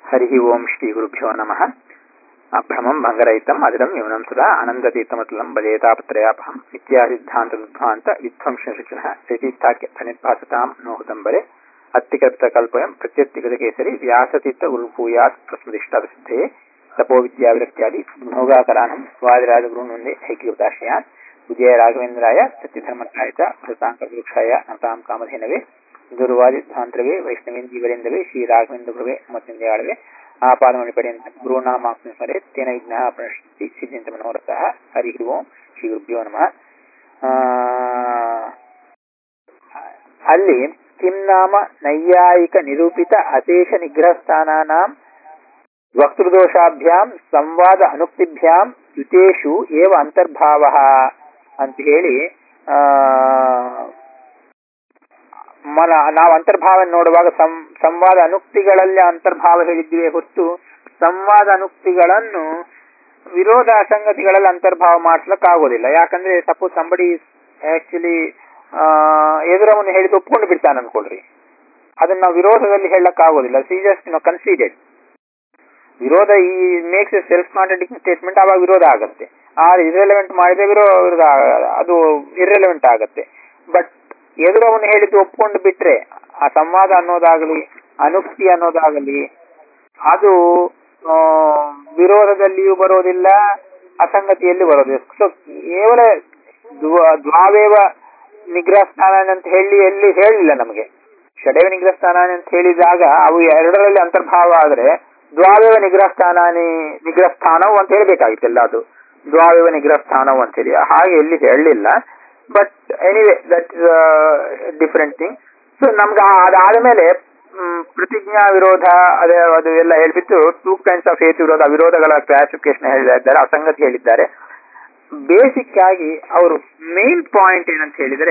हरिः ओम् श्रीगुरुभ्यो नमः अभ्रमम् भङ्गरहितम् अदिदम् न्यूनम् सदा अनन्दतीर्थमतुलम् बलेतापत्रयापहम् इत्यासिद्धान्तविध्वान्त विध्वंसशिक्षणः श्रीतीर्थाख्य फनिर्भासताम् नोहुतम्बरे अत्तिकल्पितकल्पयम् प्रत्यत्तिगतकेसरि व्यासतीर्थ गुरुभूयात् प्रस्मदिष्टादसिद्धे तपोविद्याविरक्त्यादि भोगाकरानम् वादिराजगुरुन्वन्दे ऐक्यवदाश्रयात् विजय राघवेन्द्राय सत्यधर्मकाय च भरताङ्कवृक्षाय नताम् कामधेनवे ಗುರುವಾದಿಧ್ವಾಂತರವೇ ವೈಷ್ಣವೇಂದೀವರೆಂದವೇ ಶ್ರೀ ರಾಘವೇಂದ್ರ ಗುರುವೇ ಮತ್ತಿಂದಯಾಳವೇ ಆಪಾದಮಣಿ ಪರ್ಯಂತ ಗುರುನಾಮಾಕ್ಷ್ಮ ಸ್ಮರೆ ತೇನ ವಿಘ್ನಃ ಪ್ರಣಶ್ಯಂತಿ ಸಿದ್ಧಂತ ಮನೋರಥಃ ಹರಿ ಓಂ ಶ್ರೀ ಗುರುಭ್ಯೋ ನಮಃ ಅಲ್ಲಿ ಕಿಂ ನಾಮ ನೈಯಾಯಿಕ ನಿರೂಪಿತ ಅಶೇಷ ನಿಗ್ರಹಸ್ಥಾನಾನಾಂ ವಕ್ತೃದೋಷಾಭ್ಯಾಂ ಸಂವಾದ ಅನುಕ್ತಿಭ್ಯಾಂ ಯುತೇಷು ಏವ ಅಂತರ್ಭಾವ ಅಂತ ಹೇಳಿ ಆ ಮನ ನಾವು ಅಂತರ್ಭಾವ ನೋಡುವಾಗ ಸಂ ಸಂವಾದ ಅನುಕ್ತಿಗಳಲ್ಲಿ ಅಂತರ್ಭಾವ ಹೇಳಿದ್ವಿ ಹೊತ್ತು ಸಂವಾದ ಅನುಕ್ತಿಗಳನ್ನು ವಿರೋಧ ಸಂಗತಿಗಳಲ್ಲಿ ಅಂತರ್ಭಾವ ಮಾಡಿಸ್ಲಕ್ಕಾಗೋದಿಲ್ಲ ಯಾಕಂದ್ರೆ ಸಪೋಸ್ ಸಂಬಡಿ ಆಕ್ಚುಲಿ ಎದುರವನ್ನು ಹೇಳಿದ ಒಪ್ಕೊಂಡು ಬಿಡ್ತಾನೆ ಅನ್ಕೊಳ್ರಿ ಅದನ್ನ ನಾವು ವಿರೋಧದಲ್ಲಿ ಹೇಳಕ್ಕಾಗೋದಿಲ್ಲ ಸಿ ಜಸ್ಟ್ ನೋ ಕನ್ಸಿಡೆಡ್ ವಿರೋಧ ಈ makes a self contradicting statement ಆವಾಗ ವಿರೋಧ ಆಗುತ್ತೆ ಆ ಇರ್ರೆಲೆವೆಂಟ್ ಮಾಡಿದ್ರೆ ವಿರೋಧ ಅದು ಇರ್ರೆಲೆವೆಂಟ್ ಆಗುತ್ತೆ ಬಟ್ ಎದುರವನು ಹೇಳಿದ್ದು ಒಪ್ಕೊಂಡು ಬಿಟ್ರೆ ಆ ಸಂವಾದ ಅನ್ನೋದಾಗಲಿ ಅನುಕ್ತಿ ಅನ್ನೋದಾಗಲಿ ಅದು ವಿರೋಧದಲ್ಲಿಯೂ ಬರೋದಿಲ್ಲ ಅಸಂಗತಿಯಲ್ಲಿ ಬರೋದಿಲ್ಲ ಸೊ ಕೇವಲ ದ್ವಾವೇವ ನಿಗ್ರಹ ಸ್ಥಾನ ಅಂತ ಹೇಳಿ ಎಲ್ಲಿ ಹೇಳಿಲ್ಲ ನಮಗೆ ಷಡೇವ ನಿಗ್ರಹ ಸ್ಥಾನ ಅಂತ ಹೇಳಿದಾಗ ಅವು ಎರಡರಲ್ಲಿ ಅಂತರ್ಭಾವ ಆದ್ರೆ ದ್ವಾವೇವ ನಿಗ್ರಹ ಸ್ಥಾನಾನಿ ನಿಗ್ರಹ ಸ್ಥಾನವು ಅಂತ ಹೇಳ್ಬೇಕಾಗಿತ್ತಲ್ಲ ಅದು ದ್ವಾವೇವ ನಿಗ್ರಹ ಸ್ಥಾನವು ಅಂತ ಹೇಳಿ ಹಾಗೆ ಎಲ್ಲಿ ಹೇಳಲಿಲ್ಲ but anyway that is different thing so ನಮ್ಗೆ ಅದಾದ ಮೇಲೆ ಪ್ರತಿಜ್ಞಾ ವಿರೋಧ ಅದೇ ಅದು ಎಲ್ಲ ಹೇಳ್ಬಿಟ್ಟು ಟೂ ಕೈಂಡ್ಸ್ ಆಫ್ ಹೇತು ವಿರೋಧ ವಿರೋಧಗಳ ಕ್ಲಾಸಿಫಿಕೇಶನ್ ಹೇಳಿದ್ದಾರೆ ಅಸಂಗತಿ ಹೇಳಿದ್ದಾರೆ ಬೇಸಿಕ್ ಆಗಿ ಅವರು ಮೇನ್ ಪಾಯಿಂಟ್ ಏನಂತ ಹೇಳಿದರೆ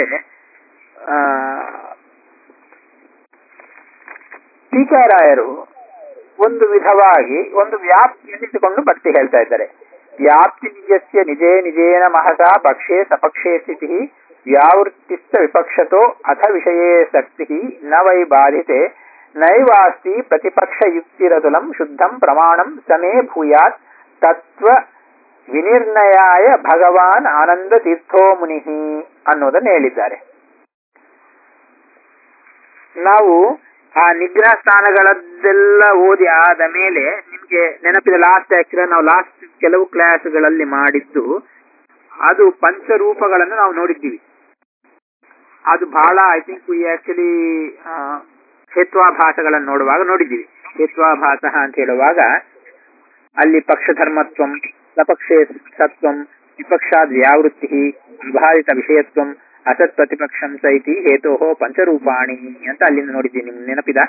ಟೀಕಾರಾಯರು ಒಂದು ವಿಧವಾಗಿ ಒಂದು ವ್ಯಾಪ್ತಿಯನ್ನಿಟ್ಟುಕೊಂಡು ಭಕ್ತಿ ಹೇಳ್ತಾ ಇದ್ದಾರೆ ವ್ಯಾಪ್ತಿ ನಿಜಸ್ಯ ನಿಜೇ ನಿಜೇನ ಮಹಸಾ ಪಕ್ಷೇ ಸಪಕ್ಷೇ ಸ್ಥಿತಿ ವ್ಯಾವೃತ್ತಿಸ್ಥ ವಿಪಕ್ಷತೋ ಅಥ ವಿಷಯೇ ಶಕ್ತಿ ನ ವೈ ಬಾಧಿತೆ ನೈವಾಸ್ತಿ ಪ್ರತಿಪಕ್ಷ ಯುಕ್ತಿರತುಲಂ ಶುದ್ಧಂ ಪ್ರಮಾಣಂ ಸಮೇ ಭೂಯಾತ್ ತತ್ವ ವಿನಿರ್ಣಯಾಯ ಭಗವಾನ್ ಆನಂದ ತೀರ್ಥೋ ಮುನಿ ಅನ್ನೋದನ್ನು ಹೇಳಿದ್ದಾರೆ ನಾವು ಆ ನಿಗ್ರಹ ಸ್ಥಾನಗಳದ್ದೆಲ್ಲ ಓದಿ ಆದ ಮೇಲೆ ನಿಮ್ಗೆ ನೆನಪಿದೆ ಲಾಸ್ಟ್ ಆಕ್ಚುಲಿ ನಾವು ಲಾಸ್ಟ್ ಕೆಲವು ಕ್ಲಾಸ್ಗಳಲ್ಲಿ ಮಾಡಿದ್ದು ಅದು ಪಂಚರೂಪಗಳನ್ನು ನಾವು ನೋಡಿದ್ದೀವಿ ಅದು ಬಹಳ ಐ ಥಿಂಕ್ ವಿ ಆಕ್ಚುಲಿ ಹೇತ್ವಾಭಾಸಗಳನ್ನು ನೋಡುವಾಗ ನೋಡಿದ್ದೀವಿ ಹೇತ್ವಾಭಾಸ ಅಂತ ಹೇಳುವಾಗ ಅಲ್ಲಿ ಪಕ್ಷಧರ್ಮತ್ವಂ ಸಪಕ್ಷೇ ಸತ್ವಂ ವಿಪಕ್ಷಾದ್ ವ್ಯಾವೃತ್ತಿ ವಿಭಾದಿತ ವಿಷಯತ್ವಂ ಅಸತ್ ಪ್ರತಿಪಕ್ಷಂ ಸೈತಿ ಹೇತೋ ಪಂಚರೂಪಾಣಿ ಅಂತ ಅಲ್ಲಿಂದ ನೋಡಿದ್ದೀವಿ ನಿಮ್ ನೆನಪಿದ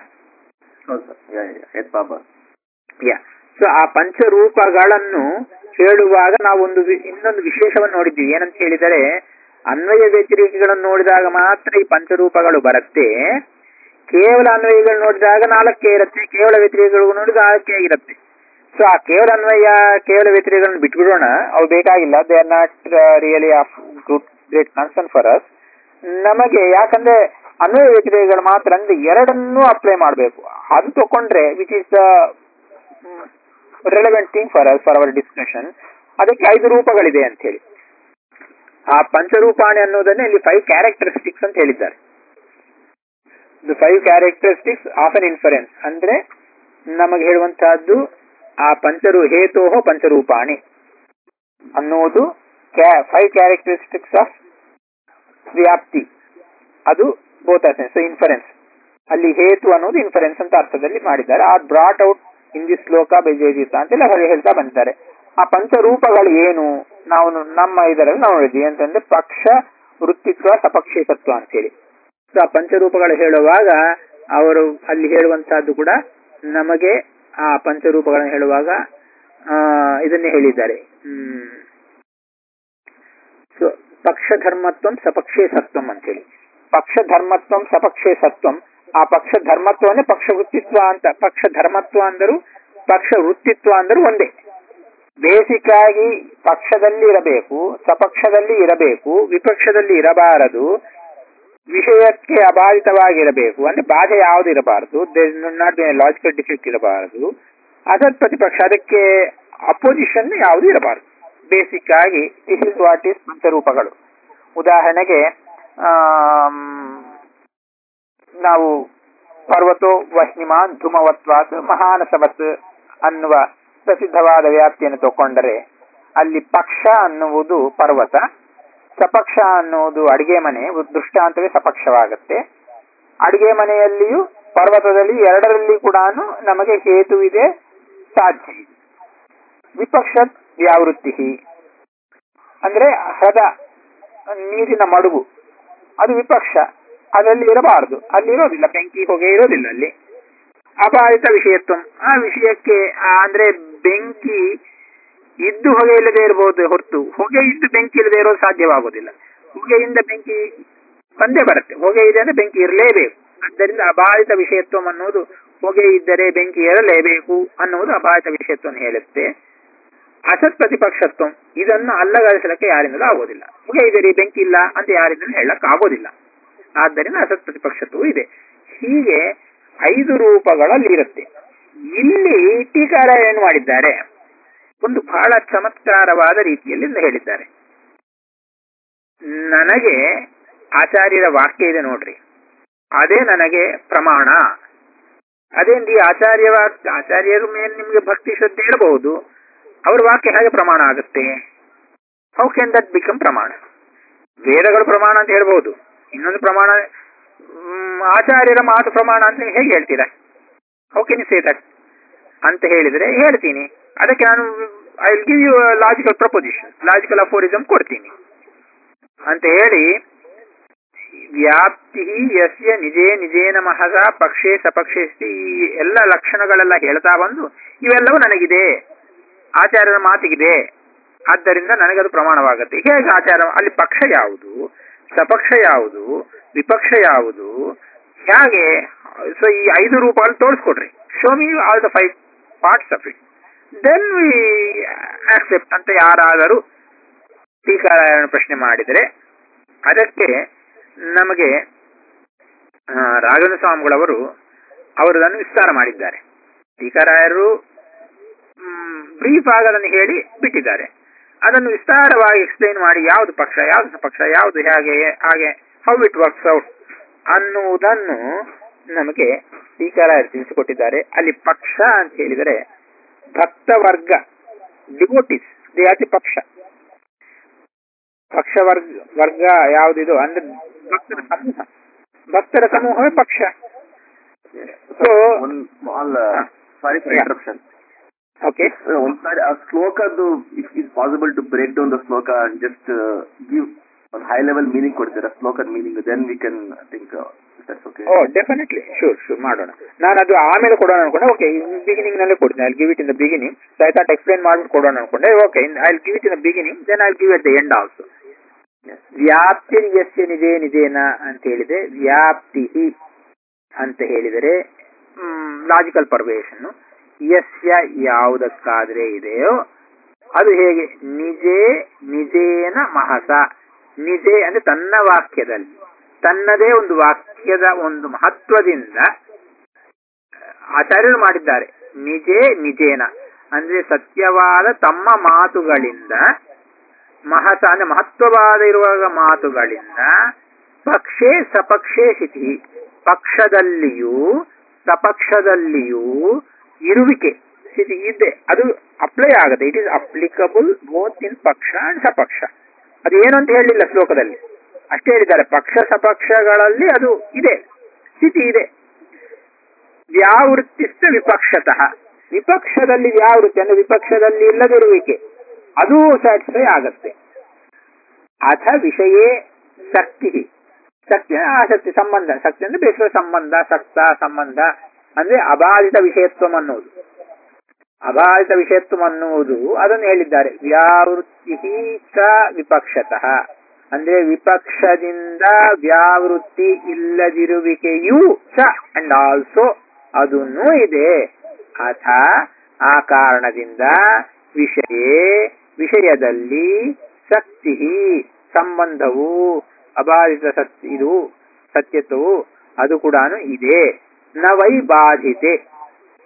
ಸೊ ಆ ಪಂಚರೂಪಗಳನ್ನು ಹೇಳುವಾಗ ನಾವು ಒಂದು ಇನ್ನೊಂದು ವಿಶೇಷವನ್ನು ನೋಡಿದ್ದೀವಿ ಏನಂತ ಹೇಳಿದರೆ ಅನ್ವಯ ವ್ಯತಿರೇಕಿಗಳನ್ನು ನೋಡಿದಾಗ ಮಾತ್ರ ಈ ಪಂಚರೂಪಗಳು ಬರುತ್ತೆ ಕೇವಲ ಅನ್ವಯಗಳು ನೋಡಿದಾಗ ನಾಲ್ಕೇ ಇರುತ್ತೆ ಕೇವಲ ವ್ಯತಿರೇಕಗಳು ನೋಡಿದಾಗ ನಾಲ್ಕೇ ಇರುತ್ತೆ ಸೊ ಆ ಕೇವಲ ಅನ್ವಯ ಕೇವಲ ವ್ಯತಿರೇಕಗಳನ್ನು ಬಿಟ್ಬಿಡೋಣ ಅವು ಬೇಕಾಗಿಲ್ಲ they are not really of great concern for us ನಮಗೆ ಯಾಕಂದ್ರೆ ಅನ್ವಯ ವ್ಯತಿರೇಕಗಳು ಮಾತ್ರ ಅಂದ್ರೆ ಎರಡನ್ನೂ ಅಪ್ಲೈ ಮಾಡಬೇಕು ಅದು ತಕೊಂಡ್ರೆ which is the relevant thing for us for our discussion ಅದಕ್ಕೆ ಐದು ರೂಪಗಳಿದೆ ಅಂತ ಹೇಳಿ ಆ ಪಂಚರೂಪಾಣಿ ಅನ್ನೋದನ್ನೇ ಇಲ್ಲಿ ಫೈವ್ ಕ್ಯಾರೆಕ್ಟರಿಸ್ಟಿಕ್ಸ್ ಅಂತ ಹೇಳಿದ್ದಾರೆ the five characteristics of an inference ಅಂದ್ರೆ ನಮಗೆ ಹೇಳುವಂತಹದ್ದು ಆ ಪಂಚರು ಹೇತೋಹ ಪಂಚರೂಪಾಣಿ ಅನ್ನೋದು ಫೈವ್ ಕ್ಯಾರೆಕ್ಟರಿಸ್ಟಿಕ್ಸ್ ಆಫ್ ವ್ಯಾಪ್ತಿ ಅದು ಬೋತ್ ಸೊ ಇನ್ಫರೆನ್ಸ್ ಅಲ್ಲಿ ಹೇತು ಅನ್ನೋದು ಇನ್ಫರೆನ್ಸ್ ಅಂತ ಅರ್ಥದಲ್ಲಿ ಮಾಡಿದ್ದಾರೆ ಆ ಬ್ರಾಟ್ ಔಟ್ ಇನ್ ದಿ ಶ್ಲೋಕ ಬೇಜೇಜಿತ ಅಂತೆಲ್ಲ ಹೇಳ್ತಾ ಬಂದಿದ್ದಾರೆ ಆ ಪಂಚರೂಪಗಳು ಏನು ನಾವು ನಮ್ಮ ಇದರಲ್ಲಿ ನಾವು ನೋಡಿದ್ವಿ ಅಂತಂದ್ರೆ ಪಕ್ಷ ವೃತ್ತಿತ್ವ ಸಪಕ್ಷೇತತ್ವ ಅಂತೇಳಿ ಸೊ ಆ ಪಂಚರೂಪಗಳು ಹೇಳುವಾಗ ಅವರು ಅಲ್ಲಿ ಹೇಳುವಂತಹದ್ದು ಕೂಡ ನಮಗೆ ಆ ಪಂಚರೂಪಗಳನ್ನು ಹೇಳುವಾಗ ಇದನ್ನೇ ಹೇಳಿದ್ದಾರೆ ಹ್ಮ್ ಸೊ ಪಕ್ಷ ಧರ್ಮತ್ವಂ ಸಪಕ್ಷೇ ಸತ್ವಂ ಅಂತೇಳಿ ಪಕ್ಷ ಧರ್ಮತ್ವಂ ಸಪಕ್ಷೇ ಸತ್ವಂ ಆ ಪಕ್ಷ ಧರ್ಮತ್ವನೇ ಪಕ್ಷ ವೃತ್ತಿತ್ವ ಅಂತ ಪಕ್ಷ ಧರ್ಮತ್ವ ಅಂದರು ಪಕ್ಷ ವೃತ್ತಿತ್ವ ಅಂದರು ಒಂದೇ ಬೇಸಿಕ್ ಆಗಿ ಪಕ್ಷದಲ್ಲಿ ಇರಬೇಕು ಸಪಕ್ಷದಲ್ಲಿ ಇರಬೇಕು ವಿಪಕ್ಷದಲ್ಲಿ ಇರಬಾರದು ವಿಷಯಕ್ಕೆ ಅಬಾಧಿತವಾಗಿರಬೇಕು ಅಂದ್ರೆ ಬಾಧೆ ಯಾವುದು ಇರಬಾರದು ನಾಟ್ ಲಾಜಿಕಲ್ ಡಿಫೆಕ್ಟ್ ಇರಬಾರದು ಅಸತ್ ಪ್ರತಿಪಕ್ಷ ಅದಕ್ಕೆ ಅಪೋಸಿಷನ್ ಯಾವುದು ಇರಬಾರದು ಬೇಸಿಕ್ ಆಗಿ ದಿಸ್ ಇಸ್ ವಾಟ್ ಇಸ್ ಪಂಚರೂಪಗಳು ಉದಾಹರಣೆಗೆ ಆಮ್, ನಾವು ಪರ್ವತೋ ವಹ್ನಿಮಾನ್ ಧೂಮವತ್ವಾತ್ ಮಹಾನಸವತ್ ಅನ್ನುವ ಪ್ರಸಿದ್ಧವಾದ ವ್ಯಾಪ್ತಿಯನ್ನು ತಗೊಂಡರೆ ಅಲ್ಲಿ ಪಕ್ಷ ಅನ್ನುವುದು ಪರ್ವತ ಸಪಕ್ಷ ಅನ್ನುವುದು ಅಡಿಗೆ ಮನೆ ದೃಷ್ಟಾಂತವೇ ಸಪಕ್ಷವಾಗುತ್ತೆ ಅಡಿಗೆ ಮನೆಯಲ್ಲಿಯೂ ಪರ್ವತದಲ್ಲಿ ಎರಡರಲ್ಲಿ ಕೂಡ ನಮಗೆ ಹೇತು ಇದೆ ಸಾಧ್ಯ ಇದೆ ವಿಪಕ್ಷ ವ್ಯಾವೃತ್ತಿ ಅಂದ್ರೆ ಹೃದ ನೀರಿನ ಮಡುಗು ಅದು ವಿಪಕ್ಷ ಅದರಲ್ಲಿ ಇರಬಾರದು ಅಲ್ಲಿ ಇರೋದಿಲ್ಲ ಬೆಂಕಿ ಹೊಗೆ ಇರೋದಿಲ್ಲ ಅಲ್ಲಿ ಅಪಾಯಿತ ವಿಷಯತ್ವ ಆ ವಿಷಯಕ್ಕೆ ಆ ಅಂದ್ರೆ ಬೆಂಕಿ ಇದ್ದು ಹೊಗೆ ಇಲ್ಲದೆ ಇರಬಹುದು ಹೊರತು ಹೊಗೆ ಇದ್ದು ಬೆಂಕಿ ಇಲ್ಲದೆ ಇರೋದು ಸಾಧ್ಯವಾಗುವುದಿಲ್ಲ ಹೊಗೆಯಿಂದ ಬೆಂಕಿ ಬಂದೇ ಬರುತ್ತೆ ಹೊಗೆ ಇದೆ ಅಂದ್ರೆ ಬೆಂಕಿ ಇರಲೇಬೇಕು ಆದ್ದರಿಂದ ಅಬಾಧಿತ ವಿಷಯತ್ವ ಅನ್ನೋದು ಹೊಗೆ ಇದ್ದರೆ ಬೆಂಕಿ ಇರಲೇಬೇಕು ಅನ್ನುವುದು ಅಬಾಧಿತ ವಿಷಯತ್ವವನ್ನು ಹೇಳುತ್ತೆ ಅಸತ್ ಪ್ರತಿಪಕ್ಷತ್ವ ಇದನ್ನು ಅಲ್ಲಗಲಿಸಲಿಕ್ಕೆ ಯಾರಿಂದಲೂ ಆಗೋದಿಲ್ಲ ಹೊಗೆ ಇದೆ ರೀ ಬೆಂಕಿ ಇಲ್ಲ ಅಂತ ಯಾರಿಂದಲೂ ಹೇಳಕ್ ಆಗೋದಿಲ್ಲ ಆದ್ದರಿಂದ ಅಸತ್ ಪ್ರತಿಪಕ್ಷತ್ವವು ಇದೆ ಹೀಗೆ ಐದು ರೂಪಗಳಲ್ಲಿ ಇರುತ್ತೆ ಇಲ್ಲಿ ಟೀಕಾರ ಏನು ಮಾಡಿದ್ದಾರೆ ಒಂದು ಬಹಳ ಚಮತ್ಕಾರವಾದ ರೀತಿಯಲ್ಲಿ ಇದನ್ನ ಹೇಳಿದ್ದಾರೆ ನನಗೆ ಆಚಾರ್ಯರ ವಾಕ್ಯ ಇದೆ ನೋಡ್ರಿ ಅದೇ ನನಗೆ ಪ್ರಮಾಣ ಅದೇನ್ರಿ ಆಚಾರ್ಯ ವಾಕ್ಯ ಆಚಾರ್ಯರ ಮೇಲೆ ನಿಮ್ಗೆ ಭಕ್ತಿ ಶ್ರದ್ಧೆ ಇರಬಹುದು ಅವ್ರ ವಾಕ್ಯ ಹೇಗೆ ಪ್ರಮಾಣ ಆಗುತ್ತೆ ಹೌ ಕ್ಯಾನ್ ದಟ್ ಬಿಕಮ್ ಪ್ರಮಾಣ ವೇದಗಳು ಪ್ರಮಾಣ ಅಂತ ಹೇಳ್ಬಹುದು ಇನ್ನೊಂದು ಪ್ರಮಾಣ ಮ್, ಆಚಾರ್ಯರ ಮಾತು ಪ್ರಮಾಣ ಅಂತ ನೀವು ಹೇಗೆ ಹೇಳ್ತೀರಾ ಹೌ ಕೆನ್ ಸೇ ದಟ್ ಅಂತ ಹೇಳಿದ್ರೆ ಹೇಳ್ತೀನಿ ಅದಕ್ಕೆ ನಾನು I will give you logical proposition logical aphorism ಕೊಡ್ತೀನಿ ಅಂತ ಹೇಳಿ ವ್ಯಾಪ್ತಿ ಯಸ್ಯ ನಿಜೇ ನಿಜೇನ ಮಹಸ ಪಕ್ಷೇ ಸಪಕ್ಷೇ ಸ್ತಿ ಈ ಎಲ್ಲ ಲಕ್ಷಣಗಳೆಲ್ಲ ಹೇಳ್ತಾ ಬಂದು ಇವೆಲ್ಲವೂ ನನಗಿದೆ ಆಚಾರ್ಯರ ಮಾತಿಗಿದೆ ಆದ್ದರಿಂದ ನನಗದು ಪ್ರಮಾಣವಾಗುತ್ತೆ ಹೇಗೆ ಆಚಾರ ಅಲ್ಲಿ ಪಕ್ಷ ಯಾವುದು ಸಪಕ್ಷ ಯಾವುದು ವಿಪಕ್ಷ ಯಾವುದು ಹೇಗೆ ಸೊ ಈ ಐದು ರೂಪಗಳು ತೋರಿಸ್ಕೊಡ್ರಿ show me all the five parts of it then we accept ಅಂತ ಯಾರಾದರೂ ಟೀಕಾರಾಯಣ ಪ್ರಶ್ನೆ ಮಾಡಿದರೆ ಅದಕ್ಕೆ ನಮಗೆ ಆ, ರಾಘವೇಂದ್ರ ಸ್ವಾಮಿಗಳವರು ಅವರು ಅದನ್ನು ವಿಸ್ತಾರ ಮಾಡಿದ್ದಾರೆ ಟೀಕಾರಾಯರು ಬ್ರೀಫ್ ಆಗಿ ಅದನ್ನು ಹೇಳಿ ಬಿಟ್ಟಿದ್ದಾರೆ ಅದನ್ನು ವಿಸ್ತಾರವಾಗಿ ಎಕ್ಸ್ಪ್ಲೈನ್ ಮಾಡಿ ಯಾವುದು ಪಕ್ಷ ಯಾವುದು ಪಕ್ಷ ಯಾವುದು ಹೇಗೆ ಹಾಗೆ ಹೌ ಇಟ್ ವರ್ಕ್ಸ್ ಔಟ್ ಅನ್ನುವುದನ್ನು ನಮಗೆ ಟೀಕಾರಾಯರು ತಿಳಿಸಿಕೊಟ್ಟಿದ್ದಾರೆ ಅಲ್ಲಿ ಪಕ್ಷ ಅಂತ ಹೇಳಿದರೆ ಭಕ್ತ ವರ್ಗ ಡಿವೋಟಿಸ್ ದೇ ಆರ್ ದಿ ಪಕ್ಷ ಪಕ್ಷ ವರ್ಗ ವರ್ಗ ಯಾವುದಿದು ಅಂದ್ರೆ ಭಕ್ತರ ಸಮೂಹ ಭಕ್ತರ ಸಮೂಹವೇ ಪಕ್ಷ so one small uh, sorry for Yeah. interruption okay Uh, ಒಂದ್ಸಾರಿ ಆ ಶ್ಲೋಕದ್ದು if is possible to break down the shloka and just give ಒಂದು ಹೈ ಲೆವೆಲ್ ಮೀನಿಂಗ್ ಕೊಡ್ತೀರಾ ಶ್ಲೋಕದ meaning then we can think that's okay oh definitely sure sure ಮಾಡೋಣ ನಾನು ಅದು ಆಮೇಲೆ ಕೊಡೋಣ ಅನ್ಕೊಂಡೆ ಓಕೆ ಬಿಗಿನಿಂಗ್ ನಲ್ಲೇ ಕೊಡ್ತೀನಿ I give it in the beginning so I thought explain ಮಾಡ್ಬಿಟ್ಟು ಕೊಡೋಣ ಅನ್ಕೊಂಡೆ okay I give it in the beginning then I give at the end also ವ್ಯಾಪ್ತಿ ಯಸ್ಯ ನಿಜೇ ನಿಜೇನ ಅಂತ ಹೇಳಿದೆ ವ್ಯಾಪ್ತಿ ಅಂತ ಹೇಳಿದರೆ ಲಾಜಿಕಲ್ ಪರ್ವೇಷನ್ ಯಸ್ಯ ಯಾವುದಕ್ಕಾದ್ರೆ ಇದೆಯೋ ಅದು ಹೇಗೆ ನಿಜೇ ನಿಜೇನ ಮಹಸ ನಿಜೇ ಅಂದ್ರೆ ತನ್ನ ವಾಕ್ಯದಲ್ಲಿ ತನ್ನದೇ ಒಂದು ವಾಕ್ಯದ ಒಂದು ಮಹತ್ವದಿಂದ ಆಚಾರ್ಯರು ಮಾಡಿದ್ದಾರೆ ನಿಜೇ ನಿಜೇನ ಅಂದ್ರೆ ಸತ್ಯವಾದ ತಮ್ಮ ಮಾತುಗಳಿಂದ ಮಹತ ಅಂದ್ರೆ ಮಹತ್ವವಾದ ಇರುವಾಗ ಮಾತುಗಳಿಂದ ಪಕ್ಷೇ ಸಪಕ್ಷೇ ಸ್ಥಿತಿ ಪಕ್ಷದಲ್ಲಿಯೂ ಸಪಕ್ಷದಲ್ಲಿಯೂ ಇರುವಿಕೆ ಸ್ಥಿತಿ ಇದೆ ಅದು ಅಪ್ಲೈ ಆಗುತ್ತೆ it is applicable both in paksha and ಸಪಕ್ಷ ಅದು ಏನು ಅಂತ ಹೇಳಿಲ್ಲ ಶ್ಲೋಕದಲ್ಲಿ ಅಷ್ಟೇ ಹೇಳಿದ್ದಾರೆ ಪಕ್ಷ ಸಪಕ್ಷಗಳಲ್ಲಿ ಅದು ಇದೆ ಸ್ಥಿತಿ ಇದೆ ವ್ಯಾವೃತ್ತಿಸ್ತ ವಿಪಕ್ಷತಃ ವಿಪಕ್ಷದಲ್ಲಿ ವ್ಯಾವೃತ್ತಿ ಅಂದ್ರೆ ವಿಪಕ್ಷದಲ್ಲಿ ಇಲ್ಲದಿರುವಿಕೆ ಅದು ಸ್ಯಾಟಿಸ್ಫೈ ಆಗತ್ತೆ ಅಥ ವಿಷಯೇ ಶಕ್ತಿ ಶಕ್ತಿ ಅಂದ್ರೆ ಆಸಕ್ತಿ ಸಂಬಂಧ ಶಕ್ತಿ ಅಂದ್ರೆ ಬೇಸಿಗೆ ಸಂಬಂಧ ಸಕ್ತ ಸಂಬಂಧ ಅಂದ್ರೆ ಅಬಾಧಿತ ವಿಷಯತ್ವ ಅನ್ನುವುದು ಅಬಾಧಿತ ವಿಷಯತ್ವ ಅನ್ನುವುದು ಅದನ್ನು ಹೇಳಿದ್ದಾರೆ ವ್ಯಾವೃತ್ತಿ ಚ ವಿಪಕ್ಷತಃ ಅಂದ್ರೆ ವಿಪಕ್ಷದಿಂದ ವ್ಯಾವೃತ್ತಿ ಇಲ್ಲದಿರುವಿಕೆಯೂ ಚ ಅಂಡ್ ಆಲ್ಸೋ ಅದನ್ನು ಇದೆ ಅಥ ಆ ಕಾರಣದಿಂದ ವಿಷಯೇ ವಿಷಯದಲ್ಲಿ ಶಕ್ತಿ ಸಂಬಂಧವು ಅಬಾಧಿತ ಸತ್ಯ ಇದು ಸತ್ಯತ್ವವು ಅದು ಕೂಡ ಇದೆ ನ ವೈ ಬಾಧಿತೆ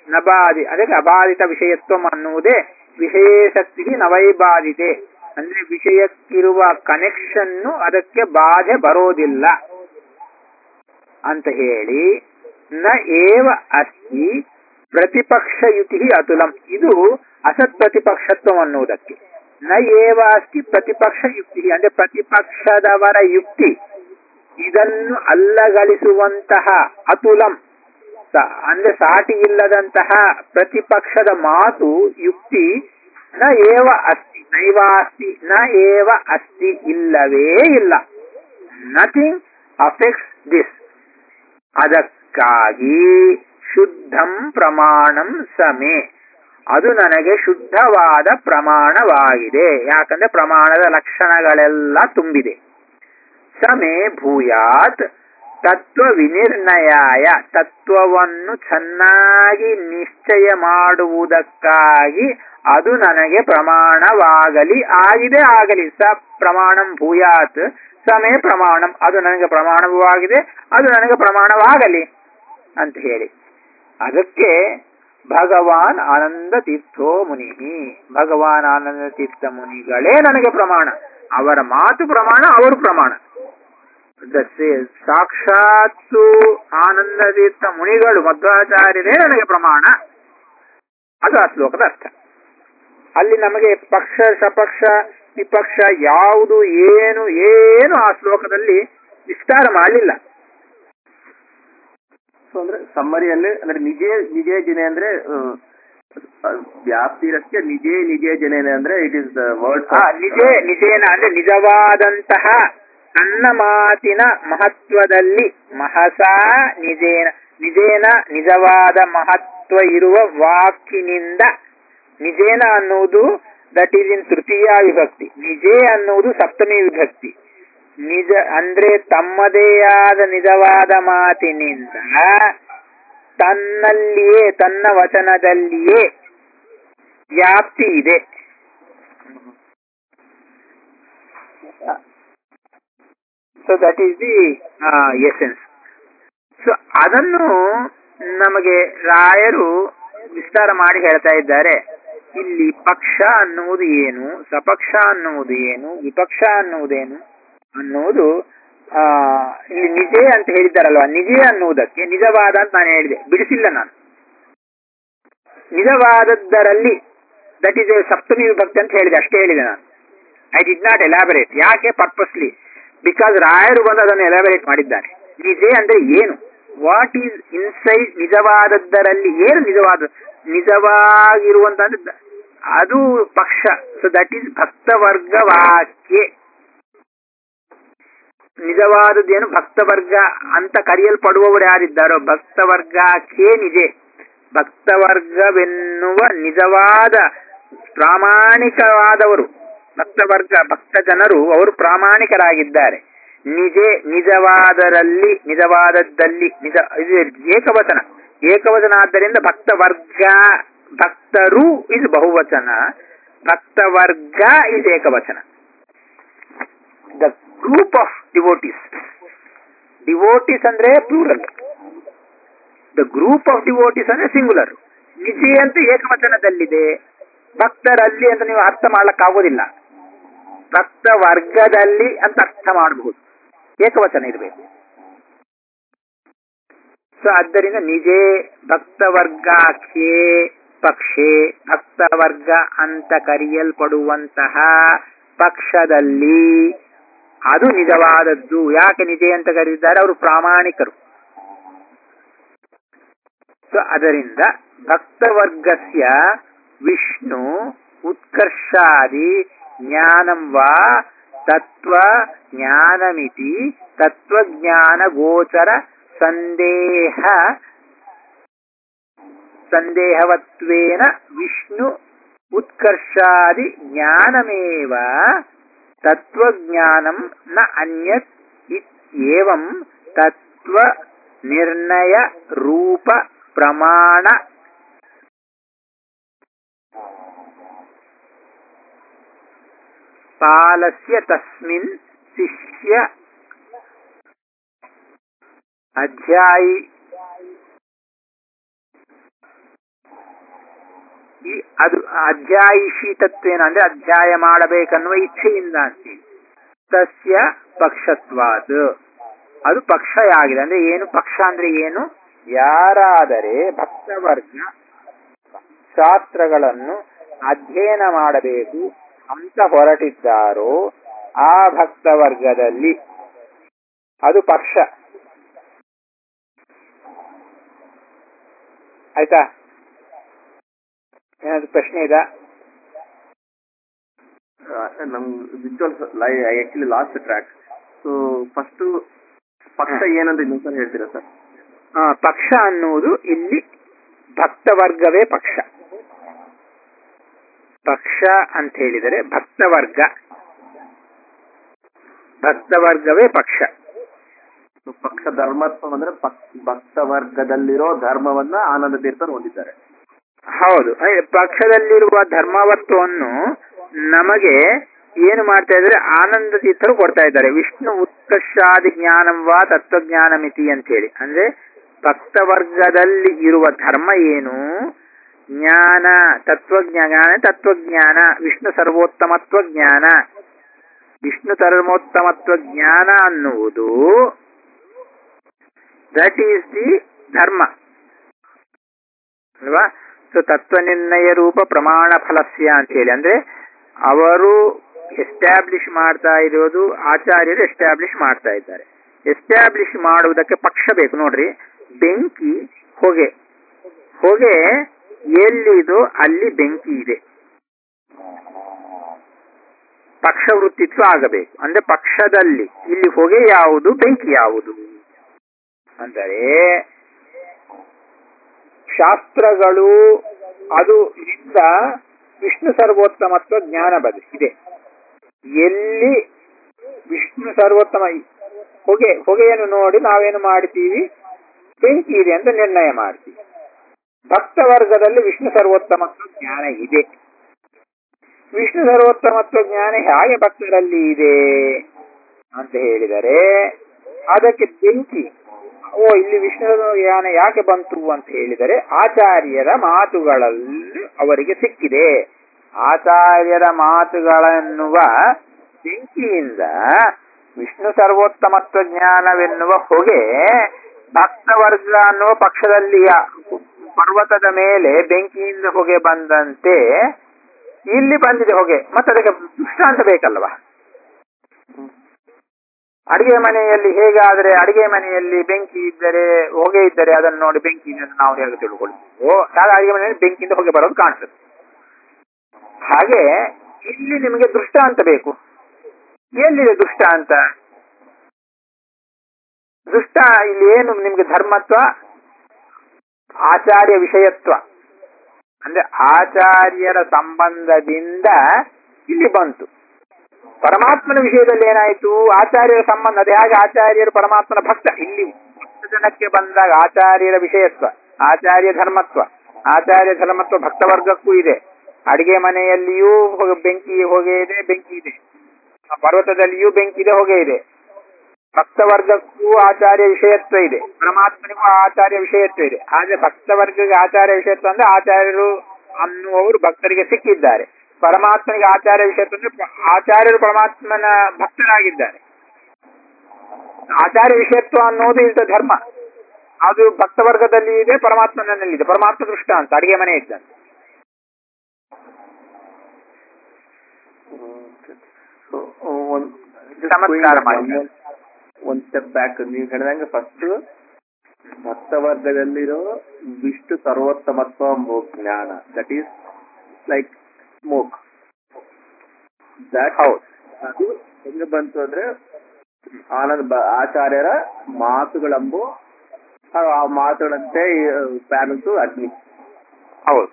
ನಬಾದಿ ಅದಕ್ಕೆ ಅಬಾಧಿತ ವಿಷಯತ್ವ ಅನ್ನುವುದೇ ವಿಷಯಶಕ್ತಿ ನವೈಬಾಧಿತೆ ಅಂದ್ರೆ ವಿಷಯಕ್ಕಿರುವ ಕನೆಕ್ಷನ್ನು ಅದಕ್ಕೆ ಬಾಧೆ ಬರೋದಿಲ್ಲ ಅಂತ ಹೇಳಿ ನ ಏವ ಅಸ್ತಿ ಪ್ರತಿಪಕ್ಷಯುತಿ ಅತುಲಂ ಇದು ಅಸತ್ ಪ್ರತಿಪಕ್ಷತ್ವ ಅನ್ನುವುದಕ್ಕೆ ನ ಏವ ಅಸ್ತಿ ಪ್ರತಿಪಕ್ಷ ಯುಕ್ತಿ ಅಂದ್ರೆ ಪ್ರತಿಪಕ್ಷದವರ ಯುಕ್ತಿ ಇದನ್ನು ಅಲ್ಲಗಳಿಸುವಂತಹ ಅತುಲಂ ಸ- ಅಂದ್ರೆ ಸಾಟಿ ಇಲ್ಲದಂತಹ ಪ್ರತಿಪಕ್ಷದ ಮಾತು ಯುಕ್ತಿ ನ ಏವ ಅಸ್ತಿ ನೈವಾಸ್ತಿ ನ ಏವ ಅಸ್ತಿ ಇಲ್ಲವೇ ಇಲ್ಲ ನಥಿಂಗ್ ಅಫೆಕ್ಟ್ಸ್ ದಿಸ್ ಅದಕ್ಕಾಗಿ ಶುದ್ಧಂ ಪ್ರಮಾಣಂ ಸಮೆ ಅದು ನನಗೆ ಶುದ್ಧವಾದ ಪ್ರಮಾಣವಾಗಿದೆ ಯಾಕಂದ್ರೆ ಪ್ರಮಾಣದ ಲಕ್ಷಣಗಳೆಲ್ಲ ತುಂಬಿದೆ ಸಮೆ ಭೂಯಾತ್ ತತ್ವ ವಿನಿರ್ಣಯಾಯ ತತ್ವವನ್ನು ಚೆನ್ನಾಗಿ ನಿಶ್ಚಯ ಮಾಡುವುದಕ್ಕಾಗಿ ಅದು ನನಗೆ ಪ್ರಮಾಣವಾಗಲಿ ಆಗಿದೆ ಆಗಲಿ ಸ ಪ್ರಮಾಣಂ ಭೂಯಾತ್ ಸಮೇ ಪ್ರಮಾಣಂ ಅದು ನನಗೆ ಪ್ರಮಾಣವಾಗಿದೆ ಅದು ನನಗೆ ಪ್ರಮಾಣವಾಗಲಿ ಅಂತ ಹೇಳಿ ಅದಕ್ಕೆ ಭಗವಾನ್ ಆನಂದ ತೀರ್ಥೋ ಮುನಿ ಭಗವಾನ್ ಆನಂದ ತೀರ್ಥ ಮುನಿಗಳೇ ನನಗೆ ಪ್ರಮಾಣ ಅವರ ಮಾತು ಪ್ರಮಾಣ ಅವರು ಪ್ರಮಾಣ ದ- ಸೇ- ಸಾಕ್ಷಾತ್ತು ಆನಂದ ತೀರ್ಥ ಮುನಿಗಳು ಮಧ್ವಾಚಾರ್ಯರೇ ನನಗೆ ಪ್ರಮಾಣ ಅದು ಆ ಶ್ಲೋಕದ ಅರ್ಥ ಅಲ್ಲಿ ನಮಗೆ ಪಕ್ಷ ಸಪಕ್ಷ ವಿಪಕ್ಷ ಯಾವುದು ಏನು ಏನು ಆ ಶ್ಲೋಕದಲ್ಲಿ ವಿಸ್ತಾರ ಮಾಡಲಿಲ್ಲ ಸೊ ಅಂದ್ರೆ ಸಮ್ಮರಿಯಲ್ಲಿ ಅಂದ್ರೆ ನಿಜೇ ನಿಜೇ ಜನೆ ಅಂದ್ರೆ ಆ, ವ್ಯಾಪ್ತಿರಸ್ಯ ನಿಜೇ ನಿಜೇ ಜನೆ ಅಂದ್ರೆ ಇಟ್ ಇಸ್ ದ ವರ್ಡ್ ಆ, ನಿಜೇ ನಿಜೇನ ಅಂದ್ರೆ ನಿಜವಾದಂತಹ ನನ್ನ ಮಾತಿನ ಮಹತ್ವದಲ್ಲಿ ಮಹಸಾ ನಿಜೇನ ನಿಜೇನ ನಿಜವಾದ ಮಹತ್ವ ಇರುವ ವಾಕಿನಿಂದ ನಿಜೇನ ಅನ್ನುವುದು ದಟ್ ಈಸ್ ಇನ್ ತೃತೀಯ ವಿಭಕ್ತಿ ನಿಜೇ ಅನ್ನುವುದು ಸಪ್ತಮಿ ವಿಭಕ್ತಿ ನಿಜ ಅಂದ್ರೆ ತಮ್ಮದೇ ಆದ ನಿಜವಾದ ಮಾತಿನಿಂದ ತನ್ನಲ್ಲಿಯೇ ತನ್ನ ವಚನದಲ್ಲಿಯೇ ವ್ಯಾಪ್ತಿ ಇದೆ so that is the essence so ಅದನ್ನು ನಮಗೆ ರಾಯರು ವಿಸ್ತಾರ ಮಾಡಿ ಹೇಳ್ತಾ ಇದ್ದಾರೆ ಇಲ್ಲಿ ಪಕ್ಷ ಅನ್ನುವುದು ಏನು ಸಪಕ್ಷ ಅನ್ನುವುದು ಏನು ವಿಪಕ್ಷ ಅನ್ನುವುದೇನು ಅನ್ನುವುದು ಆ ಇಲ್ಲಿ ನಿಜೇ ಅಂತ ಹೇಳಿದ್ದಾರಲ್ವಾ ನಿಜೇ ಅನ್ನುವುದಕ್ಕೆ ನಿಜವಾದ ಅಂತ ನಾನು ಹೇಳಿದೆ ಬಿಡಿಸಿಲ್ಲ ನಾನು ನಿಜವಾದದ್ದರಲ್ಲಿ that is a saptami vibhakti ಅಂತ ಹೇಳಿದೆ ಅಷ್ಟೇ ಹೇಳಿದೆ ನಾನು ಐ ಡಿಡ್ ನಾಟ್ ಎಲಾಬರೇಟ್ ಯಾಕೆ ಪರ್ಪಸ್ಲಿ ಬಿಕಾಸ್ ರಾಯರು ಬಂದು ಅದನ್ನು ಎಲಾಬರೇಟ್ ಮಾಡಿದ್ದಾರೆ ನಿಜೇ ಅಂದ್ರೆ ಏನು ವಾಟ್ ಈಸ್ ಇನ್ಸೈಡ್ ನಿಜವಾದದ್ದರಲ್ಲಿ ಏನು ನಿಜವಾದ ನಿಜವಾಗಿರುವಂತ ಅಂದ್ರೆ ದ- ಅದು ಪಕ್ಷ ಸೊ ದಟ್ ಈಸ್ ಭಕ್ತವರ್ಗ ವಾಕ್ಯ ನಿಜವಾದದ್ದೇನು ಭಕ್ತವರ್ಗ ಅಂತ ಕರೆಯಲ್ಪಡುವವರು ಯಾರಿದ್ದಾರೋ ಭಕ್ತವರ್ಗಕ್ಕೆ ನಿಜೆ ಭಕ್ತವರ್ಗವೆನ್ನುವ ನಿಜವಾದ ಪ್ರಾಮಾಣಿಕವಾದವರು ಭಕ್ತವರ್ಗ ಭಕ್ತ ಜನರು ಅವರು ಪ್ರಾಮಾಣಿಕರಾಗಿದ್ದಾರೆ ನಿಜೆ ನಿಜವಾದರಲ್ಲಿ ನಿಜವಾದದ್ದಲ್ಲಿ ನಿಜ ಇದು ಏಕವಚನ ಏಕವಚನ ಆದ್ದರಿಂದ ಭಕ್ತವರ್ಗ ಭಕ್ತರು ಇದು ಬಹುವಚನ ಭಕ್ತವರ್ಗ ಇದು ಏಕವಚನ the group of devotees devotees ಅಂದ್ರೆ plural the group of devotees ಅಂದ್ರೆ ಸಿಂಗುಲರ್ ನಿಜೆ ಅಂತ ಏಕವಚನದಲ್ಲಿದೆ ಭಕ್ತರಲ್ಲಿ ಅಂತ ನೀವು ಅರ್ಥ ಮಾಡ್ಲಕ್ಕಾಗೋದಿಲ್ಲ ಭಕ್ತ ವರ್ಗದಲ್ಲಿ ಅಂತ ಅರ್ಥ ಮಾಡಬಹುದು ಏಕವಚನ ಇರಬೇಕು ಸೊ ಆದ್ದರಿಂದ ನಿಜೇ ಭಕ್ತವರ್ಗಕ್ಕೆ ಪಕ್ಷೆ ಭಕ್ತವರ್ಗ ಅಂತ ಕರೆಯಲ್ಪಡುವಂತಹ ಪಕ್ಷದಲ್ಲಿ ಅದು ನಿಜವಾದದ್ದು ಯಾಕೆ ನಿಜೆ ಅಂತ ಕರೆದಿದ್ದಾರೆ ಅವರು ಪ್ರಾಮಾಣಿಕರು ಸೊ ಅದರಿಂದ ಭಕ್ತವರ್ಗಸ್ಯ ವಿಷ್ಣು ಉತ್ಕರ್ಷಾದಿ ಜ್ಞಾನಂ ವಾ ತತ್ವ ಜ್ಞಾನಮಿತಿ ತತ್ವಜ್ಞಾನ ಗೋಚರ ಸಂದೇಹ ಸಂದೇಹವತ್ವೇನ ವಿಷ್ಣು ಉತ್ಕರ್ಷಾದಿ ಜ್ಞಾನಮೇವ ತತ್ವಜ್ಞಾನಂ ನ ಅನ್ಯತ್ ಇತ್ಯೇವಂ ತತ್ವ ನಿರ್ಣಯ ರೂಪ ಪ್ರಮಾಣ ಕಾಲಸ್ಯ ತಸ್ಮಿನ್ ಶಿಷ್ಯ ಅಧ್ಯಾಯಿ ಈ ಅದು ಅಧ್ಯಾಯಿಷಿತತ್ವೇನ ಅಂದ್ರೆ ಅಧ್ಯಾಯ ಮಾಡಬೇಕನ್ನುವ ಇಚ್ಛೆಯಿಂದ ಅಂತೀವಿ ತಸ್ಯ ಪಕ್ಷತ್ವಾದ್ ಅದು ಪಕ್ಷ ಆಗಿದೆ ಅಂದ್ರೆ ಏನು ಪಕ್ಷ ಅಂದ್ರೆ ಏನು ಯಾರಾದರೆ ಭಕ್ತವರ್ಗ ಶಾಸ್ತ್ರಗಳನ್ನು ಅಧ್ಯಯನ ಮಾಡಬೇಕು ಅಂತ ಹೊರಟಿದ್ದಾರೋ ಆ ಭಕ್ತವರ್ಗದಲ್ಲಿ ಅದು ಪಕ್ಷ ಆಯ್ತಾ ಏನಾದ್ರು ಪ್ರಶ್ನೆ ಇದಾ ನಮ್ visuals actually lost track so first ಪಕ್ಷ ಏನಂತ ಇನ್ನೊಂದ್ಸಲ ಹೇಳ್ತೀರಾ ಸರ್ ಆ, ಪಕ್ಷ ಅನ್ನುವುದು ಇಲ್ಲಿ ಭಕ್ತವರ್ಗವೇ ಪಕ್ಷ ಪಕ್ಷ ಅಂತ ಹೇಳಿದರೆ ಭಕ್ತವರ್ಗ ಭಕ್ತವರ್ಗವೇ ಪಕ್ಷ ಪಕ್ಷ ಧರ್ಮತ್ವ ಅಂದ್ರೆ ಪಕ್- ಭಕ್ತ ವರ್ಗದಲ್ಲಿರೋ ಧರ್ಮವನ್ನ ಆನಂದ ತೀರ್ಥರು ಹೊಂದಿದ್ದಾರೆ ಹೌದು ಅದೇ ಪಕ್ಷದಲ್ಲಿರುವ ಧರ್ಮವತ್ವವನ್ನು ನಮಗೆ ಏನು ಮಾಡ್ತಾ ಇದ್ದಾರೆ ಆನಂದ ತೀರ್ಥರು ಕೊಡ್ತಾ ಇದ್ದಾರೆ ವಿಷ್ಣು ಉತ್ಕರ್ಷಾದಿ ಜ್ಞಾನವಾ ತತ್ವಜ್ಞಾನ ಮಿತಿ ಅಂತ ಹೇಳಿ ಅಂದ್ರೆ ಭಕ್ತವರ್ಗದಲ್ಲಿ ಇರುವ ಧರ್ಮ ಏನು ಜ್ಞಾನ ತತ್ವಜ್ಞಾನ ತತ್ವಜ್ಞಾನ ವಿಷ್ಣು ಸರ್ವೋತ್ತಮತ್ವ ಜ್ಞಾನ ವಿಷ್ಣು ಸರ್ವೋತ್ತಮತ್ವ ಜ್ಞಾನ ಅನ್ನುವುದು ದಟ್ ಈಸ್ ದಿ ಧರ್ಮ ಅಲ್ವಾ ಸೊ ತತ್ವ ನಿರ್ಣಯ ರೂಪ ಪ್ರಮಾಣ ಫಲಸ್ಯ ಅಂತ ಹೇಳಿ ಅಂದ್ರೆ ಅವರು ಎಸ್ಟಾಬ್ಲಿಷ್ ಮಾಡ್ತಾ ಇರೋದು ಆಚಾರ್ಯರು ಎಸ್ಟಾಬ್ಲಿಷ್ ಮಾಡ್ತಾ ಇದ್ದಾರೆ ಎಸ್ಟಾಬ್ಲಿಷ್ ಮಾಡುವುದಕ್ಕೆ ಪಕ್ಷ ಬೇಕು ನೋಡ್ರಿ ಬೆಂಕಿ ಹೊಗೆ ಹೊಗೆ ಎಲ್ಲಿದೋ ಅಲ್ಲಿ ಬೆಂಕಿ ಇದೆ ಪಕ್ಷ ವೃತ್ತಿತ್ವ ಆಗಬೇಕು ಅಂದ್ರೆ ಪಕ್ಷದಲ್ಲಿ ಇಲ್ಲಿ ಹೊಗೆ ಯಾವುದು ಬೆಂಕಿ ಯಾವುದು ಅಂದರೆ ಶಾಸ್ತ್ರಗಳು ಅದು ಇಂದ ವಿಷ್ಣು ಸರ್ವೋತ್ತಮತ್ವ ಜ್ಞಾನ ಬದುಕಿದೆ ಎಲ್ಲಿ ವಿಷ್ಣು ಸರ್ವೋತ್ತಮ ಹೊಗೆ ಹೊಗೆಯನ್ನು ನೋಡಿ ನಾವೇನು ಮಾಡ್ತೀವಿ ಬೆಂಕಿ ಇದೆ ಅಂತ ನಿರ್ಣಯ ಮಾಡ್ತೀವಿ ಭಕ್ತ ವರ್ಗದಲ್ಲಿ ವಿಷ್ಣು ಸರ್ವೋತ್ತಮತ್ವ ಜ್ಞಾನ ಇದೆ ವಿಷ್ಣು ಸರ್ವೋತ್ತಮತ್ವ ಜ್ಞಾನ ಹೇಗೆ ಭಕ್ತರಲ್ಲಿ ಇದೆ ಅಂತ ಹೇಳಿದರೆ ಅದಕ್ಕೆ ಬೆಂಕಿ ಓ ಇಲ್ಲಿ ವಿಷ್ಣು ಜ್ಞಾನ ಯಾಕೆ ಬಂತು ಅಂತ ಹೇಳಿದರೆ ಆಚಾರ್ಯರ ಮಾತುಗಳಲ್ಲಿ ಅವರಿಗೆ ಸಿಕ್ಕಿದೆ ಆಚಾರ್ಯರ ಮಾತುಗಳನ್ನುವ ಬೆಂಕಿಯಿಂದ ವಿಷ್ಣು ಸರ್ವೋತ್ತಮತ್ವ ಜ್ಞಾನವೆನ್ನುವ ಹೊಗೆ ಭಕ್ತವರ್ಗ ಅನ್ನುವ ಪಕ್ಷದಲ್ಲಿ ಯಾ- ಪರ್ವತದ ಮೇಲೆ ಬೆಂಕಿಯಿಂದ ಹೊಗೆ ಬಂದಂತೆ ಇಲ್ಲಿ ಬಂದಿದೆ ಹೊಗೆ ಮತ್ತೆ ಅದಕ್ಕೆ ದೃಷ್ಟಾಂತ ಬೇಕಲ್ವಾ ಅಡಿಗೆ ಮನೆಯಲ್ಲಿ ಹೇಗಾದ್ರೆ ಅಡಿಗೆ ಮನೆಯಲ್ಲಿ ಬೆಂಕಿ ಇದ್ದರೆ ಹೊಗೆ ಇದ್ದರೆ ಅದನ್ನು ನೋಡಿ ಬೆಂಕಿ ಇದೆ ಅಂತ ನಾವು ಹೇಗೆ ತಿಳ್ಕೊಳ್ತೀವೋ ಆಗ ಅಡಿಗೆ ಮನೆಯಲ್ಲಿ ಬೆಂಕಿಯಿಂದ ಹೊಗೆ ಬರೋದು ಕಾಣ್ತದೆ ಹಾಗೆ ಇಲ್ಲಿ ನಿಮಗೆ ದೃಷ್ಟಾಂತ ಬೇಕು ಎಲ್ಲಿದೆ ದೃಷ್ಟಾಂತ ದೃಷ್ಟ ಇಲ್ಲಿ ಏನು ನಿಮ್ಗೆ ಧರ್ಮತ್ವ ಆಚಾರ್ಯ ವಿಷಯತ್ವ ಅಂದ್ರೆ ಆಚಾರ್ಯರ ಸಂಬಂಧದಿಂದ ಇಲ್ಲಿ ಬಂತು ಪರಮಾತ್ಮನ ವಿಷಯದಲ್ಲಿ ಏನಾಯಿತು ಆಚಾರ್ಯರ ಸಂಬಂಧ ಅದೇ ಹಾಗೆ ಆಚಾರ್ಯರು ಪರಮಾತ್ಮನ ಭಕ್ತ ಇಲ್ಲಿ ಭಕ್ತ ಜನಕ್ಕೆ ಬಂದಾಗ ಆಚಾರ್ಯರ ವಿಷಯತ್ವ ಆಚಾರ್ಯ ಧರ್ಮತ್ವ ಆಚಾರ್ಯ ಧರ್ಮತ್ವ ಭಕ್ತವರ್ಗಕ್ಕೂ ಇದೆ ಅಡಿಗೆ ಮನೆಯಲ್ಲಿಯೂ ಹೊಗೆ- ಬೆಂಕಿ ಹೊಗೆ ಇದೆ ಬೆಂಕಿ ಇದೆ ಆ ಪರ್ವತದಲ್ಲಿಯೂ ಬೆಂಕಿ ಇದೆ ಹೊಗೆ ಇದೆ ಭಕ್ತವರ್ಗಕ್ಕೂ ಆಚಾರ್ಯ ವಿಷಯತ್ವ ಇದೆ ಪರಮಾತ್ಮನಿಗೂ ಆಚಾರ್ಯ ವಿಷಯತ್ವ ಇದೆ ಆದ್ರೆ ಭಕ್ತವರ್ಗಕ್ಕೆ ಆಚಾರ್ಯ ವಿಷಯತ್ವ ಅಂದ್ರೆ ಆಚಾರ್ಯರು ಅನ್ನುವವರು ಭಕ್ತರಿಗೆ ಸಿಕ್ಕಿದ್ದಾರೆ ಪರಮಾತ್ಮನಿಗೆ ಆಚಾರ್ಯ ವಿಷಯತ್ವ ಅಂದ್ರೆ ಪ- ಆಚಾರ್ಯರು ಪರಮಾತ್ಮನ ಭಕ್ತರಾಗಿದ್ದಾರೆ ಆಚಾರ್ಯ ವಿಷಯತ್ವ ಅನ್ನೋದು ಇದ್ದ ಧರ್ಮ ಅದು ಭಕ್ತವರ್ಗದಲ್ಲಿ ಇದೆ ಪರಮಾತ್ಮನಲ್ಲಿ ಇದೆ ಪರಮಾತ್ಮ ದೃಷ್ಟ ಅಂತ ಅಡಿಗೆ ಮನೆ ಇದ್ದಂತೆ ಸೊ ಒಂದ್ ಚಮತ್ಕಾರ ಮಾಡಿ. ಒಂದ್ ಸ್ಟೆಪ್ ಬ್ಯಾಕ್ ನೀವು ಹೇಳಿದಂಗೆ ಫಸ್ಟ್ ಭಕ್ತವರ್ಗದಲ್ಲಿರೋ ವಿಷ್ಣು ಸರ್ವೋತ್ತಮತ್ವ ಎಂಬ ಜ್ಞಾನ that is like smoke that ಹೌದು ಅದು ಹೆಂಗ ಬಂತು ಅಂದ್ರೆ ಆನಂದ ಬ- ಆಚಾರ್ಯರ ಮಾತುಗಳೆಂಬು ಆ ಆ ಮಾತುಗಳಂತೆ ಪ್ಯಾನಲ್ಸ್ ಅಗ್ನಿ ಹೌದು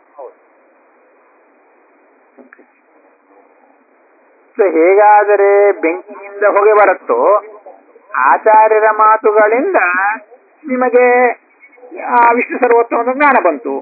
ಸೊ ಹೇಗಾದರೆ ಬೆಂಕಿಯಿಂದ ಹೊಗೆ ಬರುತ್ತೋ ಆಚಾರ್ಯರ ಮಾತುಗಳಿಂದ ನಿಮಗೆ ಆ ವಿಷ್ಣು ಸರ್ವೋತ್ತಮದ ಜ್ಞಾನ ಬಂತು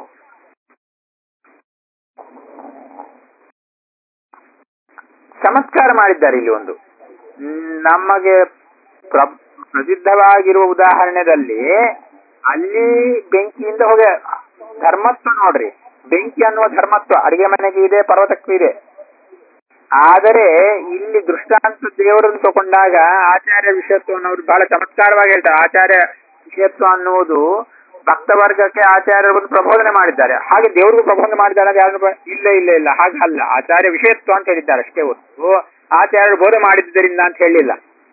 ಚಮತ್ಕಾರ ಮಾಡಿದ್ದಾರೆ ಇಲ್ಲಿ ಒಂದು ಹ್ಮ್, ನಮಗೆ ಪ್ರ- ಪ್ರಸಿದ್ಧವಾಗಿರುವ ಉದಾಹರಣೆಯಲ್ಲಿ ಅಲ್ಲಿ ಬೆಂಕಿಯಿಂದ ಹೊಗೆ ಧರ್ಮತ್ವ ನೋಡ್ರಿ ಬೆಂಕಿ ಅನ್ನುವ ಧರ್ಮತ್ವ ಅಡಿಗೆ ಮನೆಗೆ ಇದೆ ಪರ್ವತಕ್ಕೂ ಇದೆ ಆದರೆ ಇಲ್ಲಿ ದೃಷ್ಟಾಂತ ದೇವರನ್ನು ತಗೊಂಡಾಗ ಆಚಾರ್ಯ ವಿಷಯತ್ವವನ್ನು ಅವರು ಬಹಳ ಚಮತ್ಕಾರವಾಗಿ ಹೇಳ್ತಾರೆ ಆಚಾರ್ಯ ವಿಷಯತ್ವ ಅನ್ನುವುದು ಭಕ್ತ ವರ್ಗಕ್ಕೆ ಆಚಾರ್ಯರನ್ನು ಪ್ರಬೋಧನೆ ಮಾಡಿದ್ದಾರೆ ಹಾಗೆ ದೇವರಿಗೂ ಪ್ರಬೋಧನೆ ಮಾಡಿದ್ದಾರೆ ಅಂತ ಯಾರು ಇಲ್ಲ ಇಲ್ಲ ಇಲ್ಲ ಹಾಗಲ್ಲ ಆಚಾರ್ಯ ವಿಷಯತ್ವ ಅಂತ ಹೇಳಿದ್ದಾರೆ ಅಷ್ಟೇ ಹೊತ್ತು ಆಚಾರ್ಯರು ಬೋಧನೆ ಮಾಡಿದ್ದರಿಂದ ಅಂತ ಹೇಳಿಲ್ಲ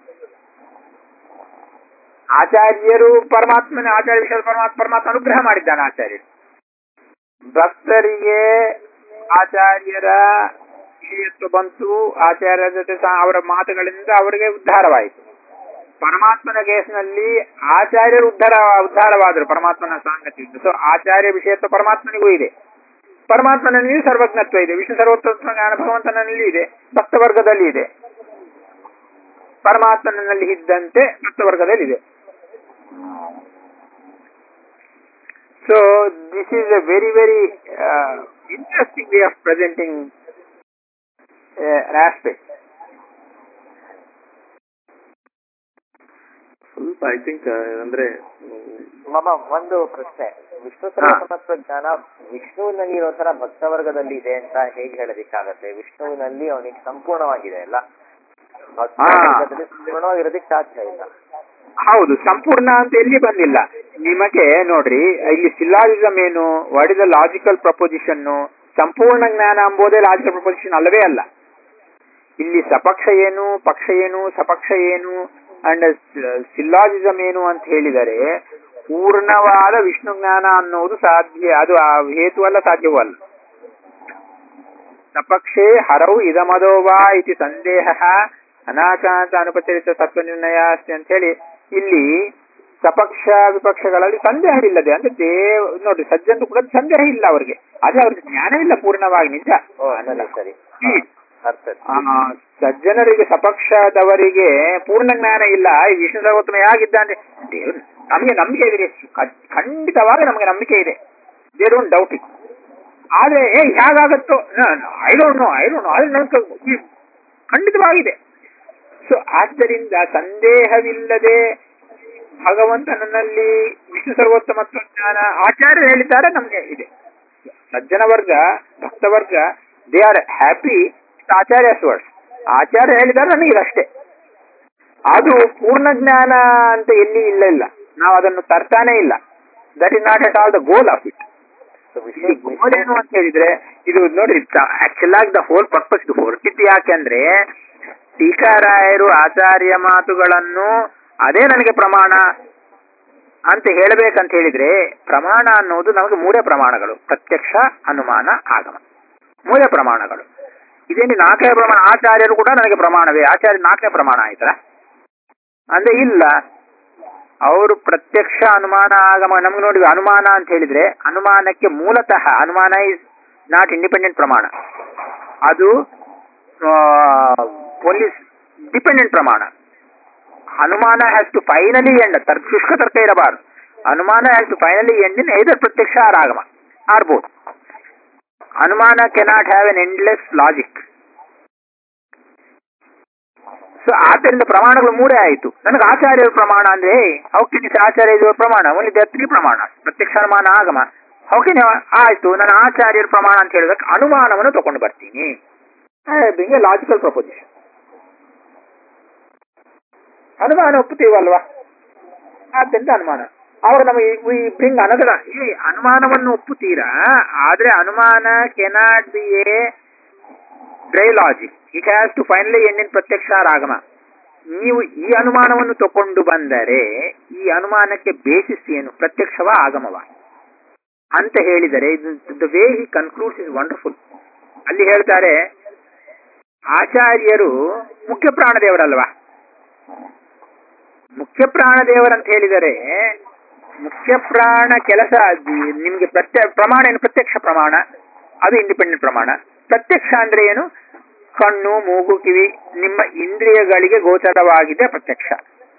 ಆಚಾರ್ಯರು ಪರಮಾತ್ಮನ ಆಚಾರ್ಯ ವಿಷಯ ಪರಮಾತ್ಮ ಪರಮಾತ್ಮ ಅನುಗ್ರಹ ಮಾಡಿದ್ದಾನೆ ಆಚಾರ್ಯರು ಭಕ್ತರಿಗೆ ಆಚಾರ್ಯರ ವಿಷಯತ್ವ ಬಂತು ಆಚಾರ್ಯರ ಜೊತೆ ಸಹ ಅವರ ಮಾತುಗಳಿಂದ ಅವರಿಗೆ ಉದ್ಧಾರವಾಯಿತು ಪರಮಾತ್ಮನ ಕೇಸ್ನಲ್ಲಿ ಆಚಾರ್ಯರು ಉದ್ಧಾರ ಉದ್ಧಾರವಾದರು ಪರಮಾತ್ಮನ ಸಾಂಗತ್ಯದಿಂದ ಸೊ ಆಚಾರ್ಯ ವಿಷಯತ್ವ ಪರಮಾತ್ಮನಿಗೂ ಇದೆ ಪರಮಾತ್ಮನಲ್ಲಿ ಸರ್ವಜ್ಞತ್ವ ಇದೆ ವಿಷ್ಣು ಸರ್ವೋತ್ತಮ ಜ್ಞಾನ ಭಗವಂತನಲ್ಲಿ ಇದೆ ಭಕ್ತವರ್ಗದಲ್ಲಿ ಇದೆ ಪರಮಾತ್ಮನಲ್ಲಿ ಇದ್ದಂತೆ ಭಕ್ತವರ್ಗದಲ್ಲಿ ಇದೆ so this is a very very interesting way of presenting aspect ಸ್ವಲ್ಪ ಐ ಥಿಂಕ್ ಅಂದ್ರೆ ಮಮ ಒಂದು ಪ್ರಶ್ನೆ ವಿಷ್ಣು ಸರ್ವಸಮತ್ವ ಜ್ಞಾನ ವಿಷ್ಣುವಿನಲ್ಲಿ ಇರೋ ತರ ಭಕ್ತವರ್ಗದಲ್ಲಿ ಇದೆ ಅಂತ ಹೇಗೆ ಹೇಳೋದಿಕ್ಕಾಗತ್ತೆ ವಿಷ್ಣುವಿನಲ್ಲಿ ಅವನಿಗೆ ಸಂಪೂರ್ಣವಾಗಿದೆ ಅಲ್ಲ ಭಕ್ತವರ್ಗದಲ್ಲಿ ಸಂಪೂರ್ಣವಾಗಿರೋದಕ್ಕೆ ಸಾಧ್ಯ ಇಲ್ಲ ಹೌದು ಸಂಪೂರ್ಣ ಅಂತ ಎಲ್ಲಿ ಬಂದಿಲ್ಲ ನಿಮಗೆ ನೋಡ್ರಿ ಇಲ್ಲಿ ಸಿಲ್ಲಾಜಿಸಮ್ ಏನು what is the logical proposition ಸಂಪೂರ್ಣ ಜ್ಞಾನ ಎಂಬುದೇ ಲಾಜಿಕಲ್ ಪ್ರಪೋಸಿಷನ್ ಅಲ್ಲವೇ ಅಲ್ಲ ಇಲ್ಲಿ ಸಪಕ್ಷ ಏನು ಪಕ್ಷ ಏನು ಸಪಕ್ಷ ಏನು ಅಂಡ್ ಸಿಲ್ಲಾಜಿಸಮ್ ಏನು ಅಂತ ಹೇಳಿದರೆ ಪೂರ್ಣವಾದ ವಿಷ್ಣು ಜ್ಞಾನ ಅನ್ನುವುದು ಸಾಧ್ಯ ಅದು ಆ ಹೇತು ಅಲ್ಲ ಸಾಧ್ಯವೂ ಅಲ್ಲ ಸಪಕ್ಷೇ ಹರೌ ಇದಮದೋವಾ ಇತಿ ಸಂದೇಹ ಅನಾಕಾಂತ ಅನುಪಚರಿತ ತತ್ವ ನಿರ್ಣಯ ಅಸ್ತಿ ಅಂತ ಹೇಳಿ ಇಲ್ಲಿ ಸಪಕ್ಷ ವಿಪಕ್ಷಗಳಲ್ಲಿ ಸಂದೇಹವಿಲ್ಲದೆ ಅಂದ್ರೆ ದೇವ್ ನೋಡಿ ಸಜ್ಜಂತು ಕೂಡ ಸಂದೇಹ ಇಲ್ಲ ಅವರಿಗೆ ಆದ್ರೆ ಅವ್ರಿಗೆ ಜ್ಞಾನವಿಲ್ಲ ಪೂರ್ಣವಾಗಿ ನಿಜ ಓ ಸರಿ ಸರಿ ಹ್ಮ್. ಅರ್ಥ ಆ, ಸಜ್ಜನರಿಗೆ ಸಪಕ್ಷದವರಿಗೆ ಪೂರ್ಣ ಜ್ಞಾನ ಇಲ್ಲ ಈ ವಿಷ್ಣು ಸರ್ವೋತ್ತಮ ಹೇಗಿದ್ದಾನೆ ದೇವ್ರು ನಮಗೆ ನಂಬಿಕೆ ಇದೆ ಖ- ಖಂಡಿತವಾಗಿ ನಮಗೆ ನಂಬಿಕೆ ಇದೆ ದೇ ಡೋಂಟ್ ಡೌಟ್ ಇಟ್ ಆದ್ರೆ ಏ ಹೇಗಾಗತ್ತೋ I don't know I don't know ಅದು ನನ್ಗೆ ಖಂಡಿತವಾಗಿದೆ ಸೊ ಆದ್ದರಿಂದ ಸಂದೇಹವಿಲ್ಲದೆ ಭಗವಂತನಲ್ಲಿ ವಿಷ್ಣು ಸರ್ವೋತ್ತಮತ್ವ ಜ್ಞಾನ ಆಚಾರ್ಯರು ಹೇಳಿದ್ದಾರೆ ನಮಗೆ ಇದೆ ಸಜ್ಜನ ವರ್ಗ ಭಕ್ತ ವರ್ಗ they are happy Acharya words Acharya ಹೇಳಿದ್ದಾರೆ ನನಗೆ ಇದಷ್ಟೇ ಅದು ಪೂರ್ಣ ಜ್ಞಾನ ಅಂತ ಎಲ್ಲಿ ಇಲ್ಲ ಇಲ್ಲ ನಾವು ಅದನ್ನು ತರ್ತಾನೆ ಇಲ್ಲ that is not at all the goal of it Vishnu goal ಏನು ಅಂತ ಹೇಳಿದ್ರೆ ಇದು ನೋಡ್ರಿ ಆಕ್ಚುಲ್ ಆಗಿ ದ ಹೋಲ್ ಪರ್ಪಸ್ ಇದು ಹೊರಟಿದ್ದು ಯಾಕೆಂದ್ರೆ ಟೀಕಾರಾಯರು ಆಚಾರ್ಯ ಮಾತುಗಳನ್ನು ಅದೇ ನನಗೆ ಪ್ರಮಾಣ ಅಂತ ಹೇಳಬೇಕಂತ ಹೇಳಿದ್ರೆ ಪ್ರಮಾಣ ಅನ್ನೋದು ನಮಗೆ ಮೂರೇ ಪ್ರಮಾಣಗಳು ಪ್ರತ್ಯಕ್ಷ ಅನುಮಾನ ಆಗಮ ಮೂರೇ ಪ್ರಮಾಣಗಳು ಇದೇನು ನಾಲ್ಕನೇ ಪ್ರಮಾಣ ಆಚಾರ್ಯರು ಕೂಡ ನನಗೆ ಪ್ರಮಾಣವೇ ಆಚಾರ್ಯ ನಾಲ್ಕನೇ ಪ್ರಮಾಣ ಆಯ್ತಲ್ಲ ಅಂದ್ರೆ ಇಲ್ಲ ಅವರು ಪ್ರತ್ಯಕ್ಷ ಅನುಮಾನ ಆಗಮ ನಮ್ಗೆ ನೋಡಿ ಅನುಮಾನ ಅಂತ ಹೇಳಿದ್ರೆ ಅನುಮಾನಕ್ಕೆ ಮೂಲತಃ ಅನುಮಾನ ಇಸ್ ನಾಟ್ ಇಂಡಿಪೆಂಡೆಂಟ್ ಪ್ರಮಾಣ ಅದು ಪೊಲೀಸ್ ಡಿಪೆಂಡೆಂಟ್ ಪ್ರಮಾಣ ಅನುಮಾನ ಹ್ಯಾಸ್ ಟು ಫೈನಲಿ ಎಂಡ್ ತರ್ ಶುಷ್ಕ ತರ್ಕ ಇರಬಾರದು anumana has to finally end in either pratyaksha or agama or both anumana cannot have an endless logic so ಆದ್ದರಿಂದ ಪ್ರಮಾಣಗಳು ಮೂರೇ ಆಯಿತು ನನಗೆ ಆಚಾರ್ಯರ ಪ್ರಮಾಣ ಅಂದ್ರೆ ಹೌಕೆ ಆಚಾರ್ಯ ಇರುವ ಪ್ರಮಾಣ ಓನ್ಲಿ ದ ತ್ರೀ ಪ್ರಮಾಣ ಪ್ರತ್ಯಕ್ಷ ಅನುಮಾನ ಆಗಮ ಹೌಕೆ ಆಯ್ತು ನನ್ನ ಆಚಾರ್ಯರ ಪ್ರಮಾಣ ಅಂತ ಹೇಳಿದಕ್ಕೆ ಅನುಮಾನವನ್ನು ತಗೊಂಡು ಬರ್ತೀನಿ ಬಿಂಗ್ ಲಾಜಿಕಲ್ ಪ್ರಪೋಸಿಷನ್ ಅನುಮಾನ ಒಪ್ಪುತ್ತೀವಲ್ವಾ ಆದ್ದರಿಂದ ಅನುಮಾನ ಅವರು ನಮಗೆ ಬ್ರಿಂಗ್ ಅನದರ ಈ ಅನುಮಾನವನ್ನು ಒಪ್ಪುತ್ತೀರಾ ಆದ್ರೆ anumana cannot be a dry logic it has to finally end in pratyaksha agama ನೀವು ಈ ಅನುಮಾನವನ್ನು ತಕೊಂಡು ಬಂದರೆ ಈ ಅನುಮಾನಕ್ಕೆ ಬೇಸಿಸ್ ಏನು ಪ್ರತ್ಯಕ್ಷವ ಆಗಮವ ಅಂತ ಹೇಳಿದರೆ the way he concludes is wonderful ಅಲ್ಲಿ ಹೇಳ್ತಾರೆ ಆಚಾರ್ಯರು ಮುಖ್ಯ ಪ್ರಾಣದೇವರಲ್ವಾ ಮುಖ್ಯ ಪ್ರಾಣದೇವರಂತ ಹೇಳಿದರೆ ಮುಖ್ಯ ಪ್ರಾಣ ಕೆಲಸ ನಿಮ್ಗೆ ಪ್ರತ್ಯ ಪ್ರಮಾಣ ಏನು ಪ್ರತ್ಯಕ್ಷ ಪ್ರಮಾಣ ಅದು ಇಂಡಿಪೆಂಡೆಂಟ್ ಪ್ರಮಾಣ ಪ್ರತ್ಯಕ್ಷ ಅಂದ್ರೆ ಏನು ಕಣ್ಣು ಮೂಗು ಕಿವಿ ನಿಮ್ಮ ಇಂದ್ರಿಯಗಳಿಗೆ ಗೋಚರವಾಗಿದೆ ಪ್ರತ್ಯಕ್ಷ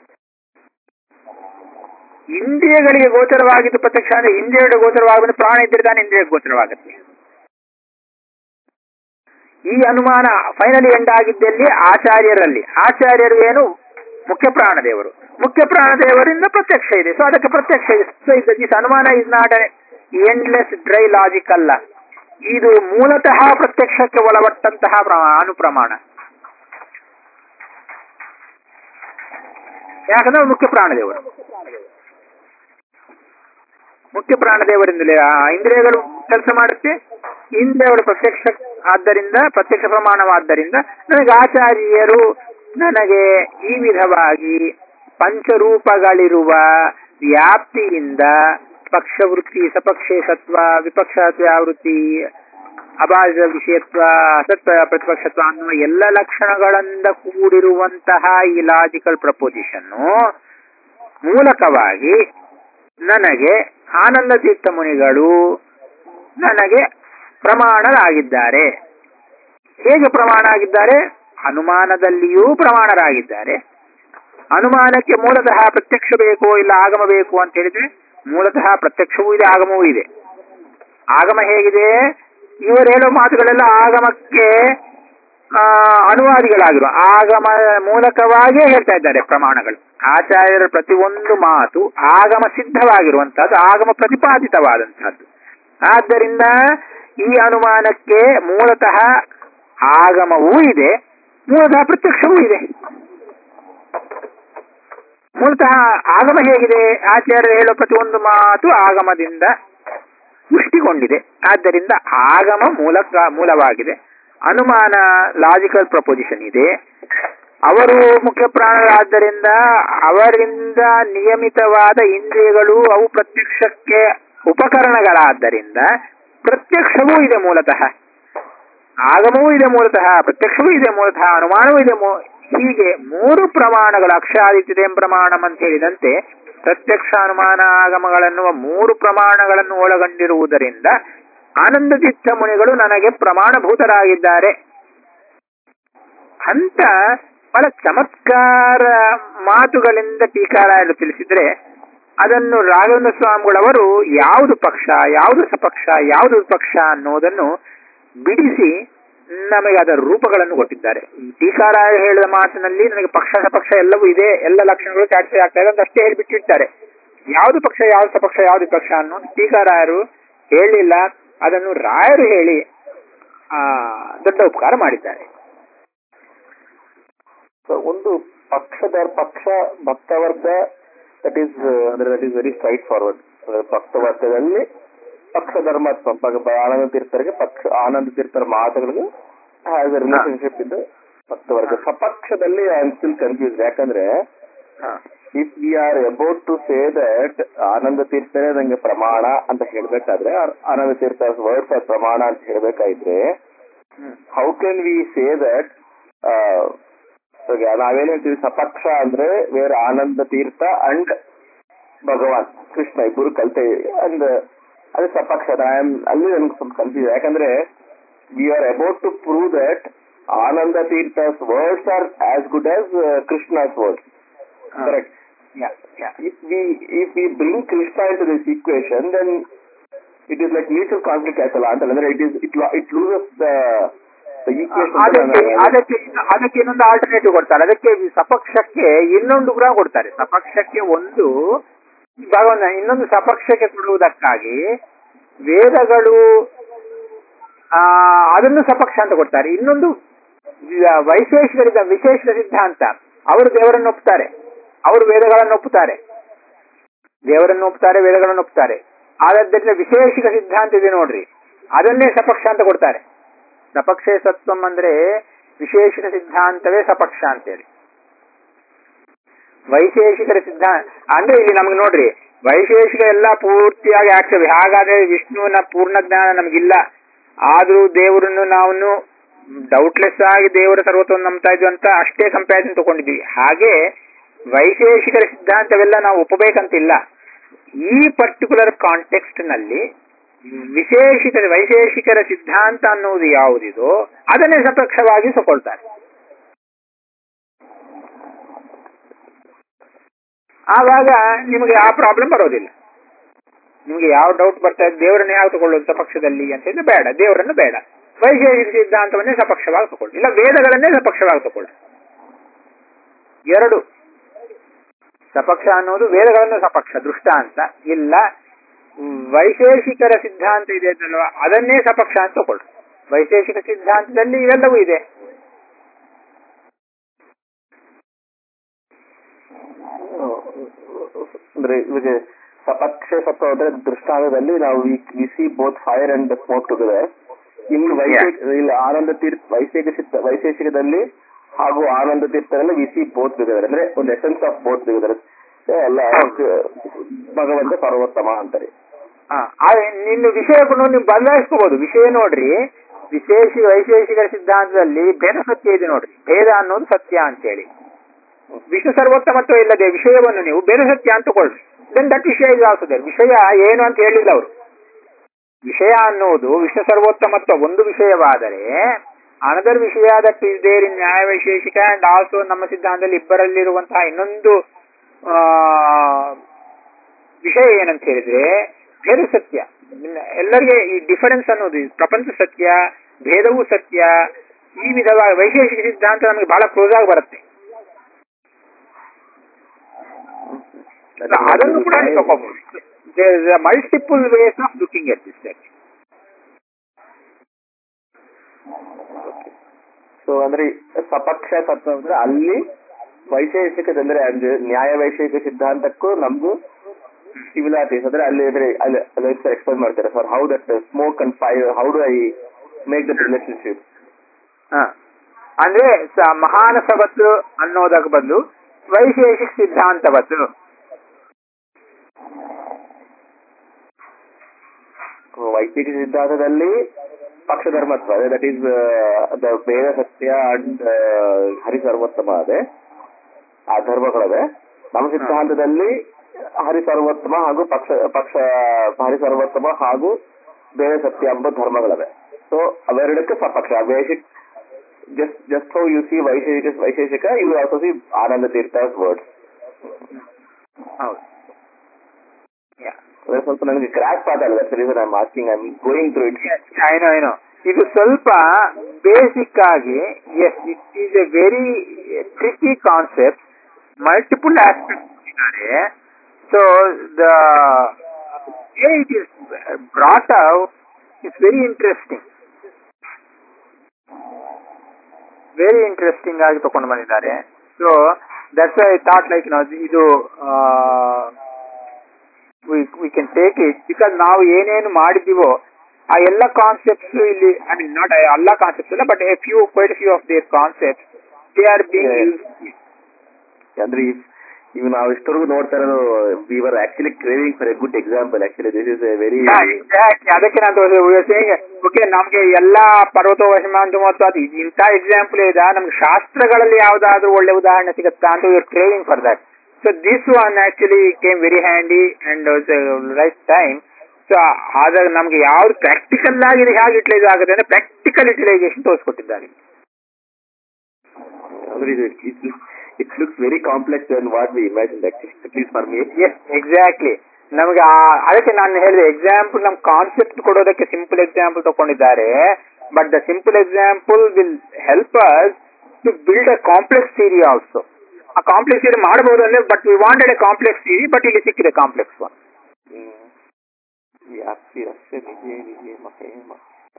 ಇಂದ್ರಿಯಗಳಿಗೆ ಗೋಚರವಾಗಿದ್ದು ಪ್ರತ್ಯಕ್ಷ ಅಂದ್ರೆ ಇಂದ್ರಿಯಗಳಿಗೆ ಗೋಚರವಾಗುವುದು ಪ್ರಾಣ ಇದ್ದರೆ ತಾನೇ ಇಂದ್ರಿಯ ಗೋಚರವಾಗುತ್ತೆ ಈ ಅನುಮಾನ ಫೈನಲಿ ಎಂಡ್ ಆಗಿದ್ದಲ್ಲಿ ಆಚಾರ್ಯರಲ್ಲಿ ಆಚಾರ್ಯರು ಏನು ಮುಖ್ಯ ಪ್ರಾಣದೇವರು ಮುಖ್ಯ ಪ್ರಾಣದೇವರಿಂದ ಪ್ರತ್ಯಕ್ಷ ಇದೆ ಸೊ ಅದಕ್ಕೆ ಪ್ರತ್ಯಕ್ಷ ಇದೆ ಸೊ ಇದು this anumana is not endless dry logic ಅಲ್ಲ ಇದು ಮೂಲತಃ ಪ್ರತ್ಯಕ್ಷಕ್ಕೆ ಒಳಪಟ್ಟಂತಹ ಪ್ರ- ಅನುಪ್ರಮಾಣ ಯಾಕಂದ್ರೆ ಅವ್ರು ಮುಖ್ಯ ಪ್ರಾಣದೇವರು ಮುಖ್ಯ ಪ್ರಾಣದೇವರಿಂದಲೇ ಆ ಇಂದ್ರಿಯಗಳು ಕೆಲಸ ಮಾಡುತ್ತೆ ಇಂದ್ರಿಯಗಳು ಪ್ರತ್ಯಕ್ಷ ಆದ್ದರಿಂದ ಪ್ರತ್ಯಕ್ಷ ಪ್ರಮಾಣವಾದ್ದರಿಂದ ನನಗೆ ಆಚಾರ್ಯರು ನನಗೆ ಈ ವಿಧವಾಗಿ ಪಂಚರೂಪಗಳಿರುವ ವ್ಯಾಪ್ತಿಯಿಂದ ಪಕ್ಷವೃತ್ತಿ ಸಪಕ್ಷೇಸತ್ವ ವಿಪಕ್ಷಾವೃತ್ತಿ ಅಬಾಧ ವಿಷಯತ್ವ ಅಸತ್ವ ಪ್ರತಿಪಕ್ಷತ್ವ ಅನ್ನುವ ಎಲ್ಲ ಲಕ್ಷಣಗಳಿಂದ ಕೂಡಿರುವಂತಹ ಈ ಲಾಜಿಕಲ್ ಪ್ರಪೋಸಿಷನ್ನು ಮೂಲಕವಾಗಿ ನನಗೆ ಆನಂದ ತೀರ್ಥ ಮುನಿಗಳು ನನಗೆ ಪ್ರಮಾಣರಾಗಿದ್ದಾರೆ ಹೇಗೆ ಪ್ರಮಾಣ ಆಗಿದ್ದಾರೆ ಅನುಮಾನದಲ್ಲಿಯೂ ಪ್ರಮಾಣರಾಗಿದ್ದಾರೆ ಅನುಮಾನಕ್ಕೆ ಮೂಲತಃ ಪ್ರತ್ಯಕ್ಷ ಬೇಕೋ ಇಲ್ಲ ಆಗಮ ಬೇಕು ಅಂತ ಹೇಳಿದ್ರೆ ಮೂಲತಃ ಪ್ರತ್ಯಕ್ಷವೂ ಇದೆ ಆಗಮವೂ ಇದೆ ಆಗಮ ಹೇಗಿದೆ ಇವರು ಹೇಳೋ ಮಾತುಗಳೆಲ್ಲ ಆಗಮಕ್ಕೆ ಆ, ಅನುವಾದಿಗಳಾಗಿರುವ ಆಗಮ ಮೂಲಕವಾಗಿಯೇ ಹೇಳ್ತಾ ಇದ್ದಾರೆ ಪ್ರಮಾಣಗಳು ಆಚಾರ್ಯರ ಪ್ರತಿಯೊಂದು ಮಾತು ಆಗಮ ಸಿದ್ಧವಾಗಿರುವಂತಹದ್ದು ಆಗಮ ಪ್ರತಿಪಾದಿತವಾದಂತಹದ್ದು ಆದ್ದರಿಂದ ಈ ಅನುಮಾನಕ್ಕೆ ಮೂಲತಃ ಆಗಮವೂ ಇದೆ ಮೂಲತಃ ಪ್ರತ್ಯಕ್ಷವೂ ಇದೆ ಮೂಲತಃ ಆಗಮ ಹೇಗಿದೆ ಆಚಾರ್ಯರು ಹೇಳೋ ಪ್ರತಿಯೊಂದು ಮಾತು ಆಗಮದಿಂದ ಪುಷ್ಟಿಗೊಂಡಿದೆ ಆದ್ದರಿಂದ ಆಗಮ ಮೂಲಕ ಮೂಲವಾಗಿದೆ ಅನುಮಾನ ಲಾಜಿಕಲ್ ಪ್ರಪೋಸಿಷನ್ ಇದೆ ಅವರು ಮುಖ್ಯ ಪ್ರಾಣರಾದ್ದರಿಂದ ಅವರಿಂದ ನಿಯಮಿತವಾದ ಇಂದ್ರಿಯಗಳು ಅವು ಪ್ರತ್ಯಕ್ಷಕ್ಕೆ ಉಪಕರಣಗಳಾದ್ದರಿಂದ ಪ್ರತ್ಯಕ್ಷವೂ ಇದೆ ಮೂಲತಃ ಆಗಮವೂ ಇದೆ ಮೂಲತಃ ಪ್ರತ್ಯಕ್ಷವೂ ಇದೆ ಮೂಲತಃ ಅನುಮಾನವೂ ಇದೆ ಮೂ- ಹೀಗೆ ಮೂರು ಪ್ರಮಾಣಗಳು ಅಕ್ಷಾದಿತ್ಯದೇಂ ಪ್ರಮಾಣಂ ಅಂತ ಹೇಳಿದಂತೆ ಪ್ರತ್ಯಕ್ಷ ಅನುಮಾನ ಆಗಮಗಳನ್ನುವ ಮೂರು ಪ್ರಮಾಣಗಳನ್ನು ಒಳಗೊಂಡಿರುವುದರಿಂದ ಆನಂದತೀರ್ಥ ಮುನಿಗಳು ನನಗೆ ಪ್ರಮಾಣಭೂತರಾಗಿದ್ದಾರೆ ಅಂತ ಬಹಳ ಚಮತ್ಕಾರ ಮಾತುಗಳಿಂದ ಟೀಕಾರಾಯರು ತಿಳಿಸಿದ್ರೆ ಅದನ್ನು ರಾಘವೇಂದ್ರ ಸ್ವಾಮಿಗಳವರು ಯಾವುದು ಪಕ್ಷ ಯಾವುದು ಸಪಕ್ಷ ಯಾವುದು ವಿಪಕ್ಷ ಅನ್ನೋದನ್ನು ಬಿಡಿಸಿ ನಮಗೆ ಅದರ ರೂಪಗಳನ್ನು ಕೊಟ್ಟಿದ್ದಾರೆ ಟೀಕಾರಾಯ ಹೇಳಿದ ಮಾತಿನಲ್ಲಿ ನನಗೆ ಪಕ್ಷ ಸಪಕ್ಷ ಎಲ್ಲವೂ ಇದೆ ಎಲ್ಲ ಲಕ್ಷಣಗಳು ಸ್ಯಾಟಿಸ್ಫೈ ಆಗ್ತಾ ಇದೆ ಅಂತ ಅಷ್ಟೇ ಹೇಳಿಬಿಟ್ಟಿರ್ತಾರೆ ಯಾವುದು ಪಕ್ಷ ಯಾವುದು ಸಪಕ್ಷ ಯಾವುದು ವಿಪಕ್ಷ ಅನ್ನೋ ಟೀಕಾರಾಯರು ಹೇಳಿಲ್ಲ ಅದನ್ನು ರಾಯರು ಹೇಳಿ ಆ ದೊಡ್ಡ ಉಪಕಾರ ಮಾಡಿದ್ದಾರೆ ಸೊ ಒಂದು ಪಕ್ಷದ ಪಕ್ಷ ಭಕ್ತವರ್ಗ ದಟ್ ಈಸ್ ಅಂದ್ರೆ that is very straightforward ಭಕ್ತವರ್ಗದಲ್ಲಿ ಪಕ್ಷ ಧರ್ಮ ಆನಂದ ತೀರ್ಥರಿಗೆ ಪಕ್ಷ ಆನಂದ ತೀರ್ಥರ ಮಾತುಗಳಿಗೆ ಹ್ಯಾಸ್ ರಿಲೇಶನ್ಶಿಪ್ ಇದು ಭಕ್ತವರ್ಗ ಸಪಕ್ಷದಲ್ಲಿ ಐ ಆಮ್ ಸ್ಟಿಲ್ ಕನ್ಫ್ಯೂಸ್ ಯಾಕಂದ್ರೆ if we are about to say that Ananda ತೀರ್ಥರೇ ನಂಗೆ ಪ್ರಮಾಣ ಅಂತ ಹೇಳ್ಬೇಕಾದ್ರೆ ಆ- ಆನಂದ ತೀರ್ಥ ವರ್ಡ್ಸ್ ಆರ್ ಪ್ರಮಾಣ ಅಂತ ಹೇಳ್ಬೇಕಾದ್ರೆ how can we say that ನಾವೇನ್ ಹೇಳ್ತೀವಿ ಸಪಕ್ಷ ಅಂದ್ರೆ ವೇರ್ ಆನಂದ ತೀರ್ಥ ಅಂಡ್ ಭಗವಾನ್ ಕೃಷ್ಣ ಇಬ್ಬರು ಕಲ್ತೆ ಅಂಡ್ ಅದೇ ಸಪಕ್ಷ ಐ ಆಮ್ ಅಲ್ಲಿ ನನ್ಗೆ ಸ್ವಲ್ಪ ಕನ್ಫ್ಯೂಸ್ ಯಾಕಂದ್ರೆ we are about to prove that Ananda Tirtha's words are as good as Krishna's words correct if we if we bring Krishna into this equation, then it is like mutual conflict ಆಯ್ತಲ್ಲ ಅಂತಲ್ಲ ಅಂದ್ರೆ it is it lo- it loses the the equation ಅದಕ್ಕೆ ಅದಕ್ಕೆ ಅದಕ್ಕೆ ಇನ್ನೊಂದು alternative ಕೊಡ್ತಾರೆ ಅದಕ್ಕೆ ಈ ಸಪಕ್ಷಕ್ಕೆ ಇನ್ನೊಂದು ಕೂಡ ಕೊಡ್ತಾರೆ ಸಪಕ್ಷಕ್ಕೆ ಒಂದು ಭಗವಂತ ಇನ್ನೊಂದು ಸಪಕ್ಷಕ್ಕೆ ಕೊಡುವುದಕ್ಕಾಗಿ ವೇದಗಳು ಆ ಅದನ್ನು ಸಪಕ್ಷ ಅಂತ ಕೊಡ್ತಾರೆ ಇನ್ನೊಂದು ವ- ವೈಶೇಷಿಕರಿದ್ದ ವಿಶೇಷ ಸಿದ್ಧಾಂತ ಅವರು ದೇವರನ್ನು ಒಪ್ತಾರೆ ಅವರು ವೇದಗಳನ್ನು ಒಪ್ಪುತ್ತಾರೆ ದೇವರನ್ನು ಒಪ್ತಾರೆ ವೇದಗಳನ್ನು ಒಪ್ತಾರೆ ಆದ್ದರಿಂದ ವಿಶೇಷಿಕ ಸಿದ್ಧಾಂತ ಇದೆ ನೋಡ್ರಿ ಅದನ್ನೇ ಸಪಕ್ಷ ಅಂತ ಕೊಡ್ತಾರೆ ಸಪಕ್ಷೇ ಸತ್ವಂ ಅಂದ್ರೆ ವಿಶೇಷಿಕ ಸಿದ್ಧಾಂತವೇ ಸಪಕ್ಷ ಅಂತೇಳಿ ವೈಶೇಷಿಕರ ಸಿದ್ಧಾಂತ ಅಂದ್ರೆ ಇಲ್ಲಿ ನಮ್ಗೆ ನೋಡ್ರಿ ವೈಶೇಷಿಕ ಎಲ್ಲ ಪೂರ್ತಿಯಾಗಿ ಆಗ್ತವೆ ಹಾಗಾದ್ರೆ ವಿಷ್ಣುವಿನ ಪೂರ್ಣ ಜ್ಞಾನ ನಮಗಿಲ್ಲ ಆದ್ರೂ ದೇವರನ್ನು ನಾವು ಡೌಟ್ಲೆಸ್ ಆಗಿ ದೇವರ ಸರ್ವತ್ವವನ್ನು ನಂಬ್ತಾ ಇದ್ವಿ ಅಂತ ಅಷ್ಟೇ ಕಂಪ್ಯಾರಿಸನ್ ತಗೊಂಡಿದ್ವಿ ಹಾಗೆ ವೈಶೇಷಿಕರ ಸಿದ್ಧಾಂತವೆಲ್ಲ ನಾವು ಒಪ್ಪಬೇಕಂತಿಲ್ಲ ಈ ಪರ್ಟಿಕ್ಯುಲರ್ ಕಾಂಟೆಕ್ಸ್ಟ್ ನಲ್ಲಿ ವಿಶೇಷಿಕರ ವೈಶೇಷಿಕರ ಸಿದ್ಧಾಂತ ಅನ್ನುವುದು ಯಾವುದಿದೋ ಅದನ್ನೇ ಸಪಕ್ಷವಾಗಿ ತಗೊಳ್ತಾರೆ ಆವಾಗ ನಿಮಗೆ ಆ ಪ್ರಾಬ್ಲಮ್ ಬರೋದಿಲ್ಲ ನಿಮಗೆ ಯಾವ ಡೌಟ್ ಬರ್ತಾ ಇದೆ ದೇವರನ್ನ ಯಾವ ತಗೊಳ್ಳೋದು ಸಪಕ್ಷದಲ್ಲಿ ಅಂತ ಹೇಳಿದ್ರೆ ಬೇಡ ದೇವರನ್ನು ಬೇಡ ವೈಶೇಷಿಕ ಸಿದ್ಧಾಂತವನ್ನೇ ಸಪಕ್ಷವಾಗಿ ತಗೊಳ್ಳಿ ಇಲ್ಲ ವೇದಗಳನ್ನೇ ಸಪಕ್ಷವಾಗಿ ತಗೊಳ್ಳಿ ಎರಡು ಸಪಕ್ಷ ಅನ್ನೋದು ವೇದಗಳನ್ನು ಸಪಕ್ಷ ದೃಷ್ಟ ಅಂತ ಇಲ್ಲ ವೈಶೇಷಿಕರ ಸಿದ್ಧಾಂತ ಇದೆ ಅಂತಲ್ವಾ ಅದನ್ನೇ ಸಪಕ್ಷ ಅಂತ ತಗೊಳ್ಳಿ ವೈಶೇಷಿಕ ಸಿದ್ಧಾಂತದಲ್ಲಿ ಇವೆಲ್ಲವೂ ಇದೆ ಅಂದ್ರೆ ಇವಾಗ ಸಪಕ್ಷ ಸತ್ವ ಅಂದ್ರೆ ದೃಷ್ಟಾಂತದಲ್ಲಿ ನಾವು we see both fire and smoke together ಇಲ್ಲಿ ವೈಶೇಷ ಇಲ್ಲಿ ಆನಂದ ತೀರ್ಥ ವೈಶೇಷಿಕ ಸಿದ್ಧ ವೈಶೇಷಿಕದಲ್ಲಿ ಹಾಗೂ ಆನಂದ ತೀರ್ಥದಲ್ಲಿ ವಿ ಸಿ ಬೋತ್ ಟುಗೆದರ್ ಅಂದ್ರೆ ಒಂದು ಎಸೆನ್ಸ್ ಆಫ್ ಬೋತ್ ಟುಗೆದರ್ ಎಲ್ಲ ಭಗವಂತ ಸರ್ವೋತ್ತಮ ಅಂತಾರೆ ಹಾ ಆದ್ರೆ ನಿನ್ನ ವಿಷಯವನ್ನು ನೀವು ಬದಲಾಯಿಸ್ಕೋಬಹುದು ವಿಷಯ ನೋಡ್ರಿ ವಿಶೇಷ ವೈಶೇಷಿಕ ಸಿದ್ಧಾಂತದಲ್ಲಿ ಭೇದ ಸತ್ಯ ಇದೆ ನೋಡ್ರಿ ಭೇದ ಅನ್ನೋದು ಸತ್ಯ ಅಂತೇಳಿ ವಿಷ್ಣು ಸರ್ವೋತ್ತಮತ್ವ ಇಲ್ಲದೆ ವಿಷಯವನ್ನು ನೀವು ಬೇರೆ ಸತ್ಯ ಅಂತ ತಗೊಳ್ರಿ then that vishaya is also there ವಿಷಯ ಏನು ಅಂತ ಹೇಳಿಲ್ಲ ಅವರು ವಿಷಯ ಅನ್ನುವುದು ವಿಷ್ಣು ಸರ್ವೋತ್ತಮತ್ವ ಒಂದು ವಿಷಯವಾದರೆ another vishaya that is there in Nyaya Vaisheshika and also ನಮ್ಮ ಸಿದ್ಧಾಂತದಲ್ಲಿ ಇಬ್ಬರಲ್ಲಿರುವಂತಹ ಇನ್ನೊಂದು ಆ, ವಿಷಯ ಏನಂತ ಹೇಳಿದ್ರೆ ಭೇದ ಸತ್ಯ ಇನ್ನ ಎಲ್ಲರಿಗೆ ಈ ಡಿಫರೆನ್ಸ್ ಅನ್ನೋದು ಈ ಪ್ರಪಂಚ ಸತ್ಯ ಭೇದವೂ ಸತ್ಯ ಈ ವಿಧವಾದ ವೈಶೇಷಿಕ ಸಿದ್ಧಾಂತ ನಮಗೆ ಬಹಳ ಕ್ಲೋಸ್ ಆಗಿ ಬರುತ್ತೆ ಅದನ್ನು ಕೂಡ ನೀವು ತಗೋಬಹುದು multiple ways of looking at this so ಅಂದ್ರೆ ಸಪಕ್ಷ ತತ್ವ ಅಂದ್ರೆ ಅಲ್ಲಿ ವೈಶೇಷಿಕದಂದ್ರೆ ಅಂದ್ರೆ ನ್ಯಾಯ ವೈಶೇಷಿಕ ಸಿದ್ಧಾಂತಕ್ಕೂ ನಮ್ಗೂ ಸಿಮಿಲಾರಿಟೀಸ್ ಅಂದ್ರೆ ಅಲ್ಲಿ ಅಂದ್ರೆ ಅಲ್ಲಿ ಎಕ್ಸ್ಪ್ಲೈನ್ ಮಾಡ್ತಾರೆ sir how that smoke and fire how do I make that relationship ಹ. ಅಂದ್ರೆ ಸ- ಮಹಾನಸವತ್ತು ಅನ್ನೋದಕ್ಕೆ ಬದಲು ವೈಶೇಷಿಕ ಸಿದ್ಧಾಂತವತ್ತು ವೈದಿಕ ಸಿದ್ಧಾಂತದಲ್ಲಿ ಪಕ್ಷಧರ್ಮತ್ವ ದಟ್ ಈಸ್ ದ ಬೇರೆ ಸತ್ಯ ಅಂಡ್ ಹರಿಸರ್ವೋತ್ತಮ ಅದೇ ಆ ಧರ್ಮಗಳವೆ ನಮ್ಮ ಸಿದ್ಧಾಂತದಲ್ಲಿ ಹರಿಸರ್ವೋತ್ತಮ ಹಾಗೂ ಪಕ್ಷ ಪಕ್ಷ ಹರಿಸರ್ವೋತ್ತಮ ಹಾಗೂ ಬೇರೆ ಸತ್ಯ ಎಂಬ ಧರ್ಮಗಳವೆ ಸೊ ಅವೆರಡಕ್ಕೆ ಸಪಕ್ಷ basic just just how you see Vaisheshika Vaisheshika you also see Ananda Tirtha's words ಹೌದು Yeah. ಅದೇ ಸ್ವಲ್ಪ ನನಗೆ ಕ್ರಾಕ್ ಆಗಲ್ಲ that's reason I am asking I am going through it ಏನೋ ಏನೋ ಇದು ಸ್ವಲ್ಪ ಬೇಸಿಕ್ ಆಗಿ as it is a very tricky concept multiple aspect ಇದ್ದಾರೆ so the it is brought out it's very interesting very interesting ಆಗಿ ತಗೊಂಡು ಬಂದಿದ್ದಾರೆ so that's I thought like ನಾವು ಇದು we can take it because ನಾವು ಏನೇನು ಮಾಡಿದೀವೋ ಆ ಎಲ್ಲ ಕಾನ್ಸೆಪ್ಟ್ಸ್ ಇಲ್ಲಿ ಐ ಮೀನ್ ನಾಟ್ ಎಲ್ಲ ಕಾನ್ಸೆಪ್ಟ್ಸ್ ಅಲ್ಲ but a few quite few of their concept they are being Yeah. ಅಂದ್ರೆ ಈ- ಇವು ನಾವು ಇಷ್ಟವರೆಗೂ ನೋಡ್ತಾ ಇರೋದು we were actually craving for a good example actually this is a very ಅದಕ್ಕೆ ನಾನು ಓಕೆ ನಮ್ಗೆ ಎಲ್ಲಾ ಪರ್ವತ ವಶಮಾಂತ ಮತ್ತು ಅದು ಇಂಥ ಎಕ್ಸಾಂಪಲ್ ಇದೆ ನಮ್ಗೆ ಶಾಸ್ತ್ರಗಳಲ್ಲಿ ಯಾವ್ದಾದ್ರು ಒಳ್ಳೆ ಉದಾಹರಣೆ ಸಿಗುತ್ತಾ ಅಂತ your craving for that so this one actually came very handy and right time so ಆದಾಗ ನಮ್ಗೆ ಯಾವ್ದು ಪ್ರಾಕ್ಟಿಕಲ್ ಆಗಿ ಇದು ಹೇಗೆ ಯುಟಿಲೈಸ್ ಆಗುತ್ತೆ ಅಂದ್ರೆ ಪ್ರಾಕ್ಟಿಕಲ್ ಯುಟಿಲೈಸೇಷನ್ ತೋರಿಸ್ಕೊಟ್ಟಿದ್ದಾರೆ ಅಂದ್ರೆ ಇದು it looks very complex and what we imagine at least for me yes exactly ನಮಗೆ ಆ- ಅದಕ್ಕೆ ನಾನು ಹೇಳಿದೆ ಎಕ್ಸಾಂಪಲ್ ನಮ್ ಕಾನ್ಸೆಪ್ಟ್ ಕೊಡೋದಕ್ಕೆ ಸಿಂಪಲ್ ಎಕ್ಸಾಂಪಲ್ ತಗೊಂಡಿದ್ದಾರೆ but the simple example will help us to build a complex theory also ಆ ಕಾಂಪ್ಲೆಕ್ಸ್ ಥಿಯರಿ ಮಾಡಬಹುದು ಅಂದ್ರೆ but we wanted a complex theory but ಇಲ್ಲಿ ಸಿಕ್ಕಿದೆ ಕಾಂಪ್ಲೆಕ್ಸ್ ಒನ್ ವ್ಯಾಪ್ತಿ ಅಷ್ಟೇ ನಿಜೇ ನಿಜೇ ಮಹೇಮ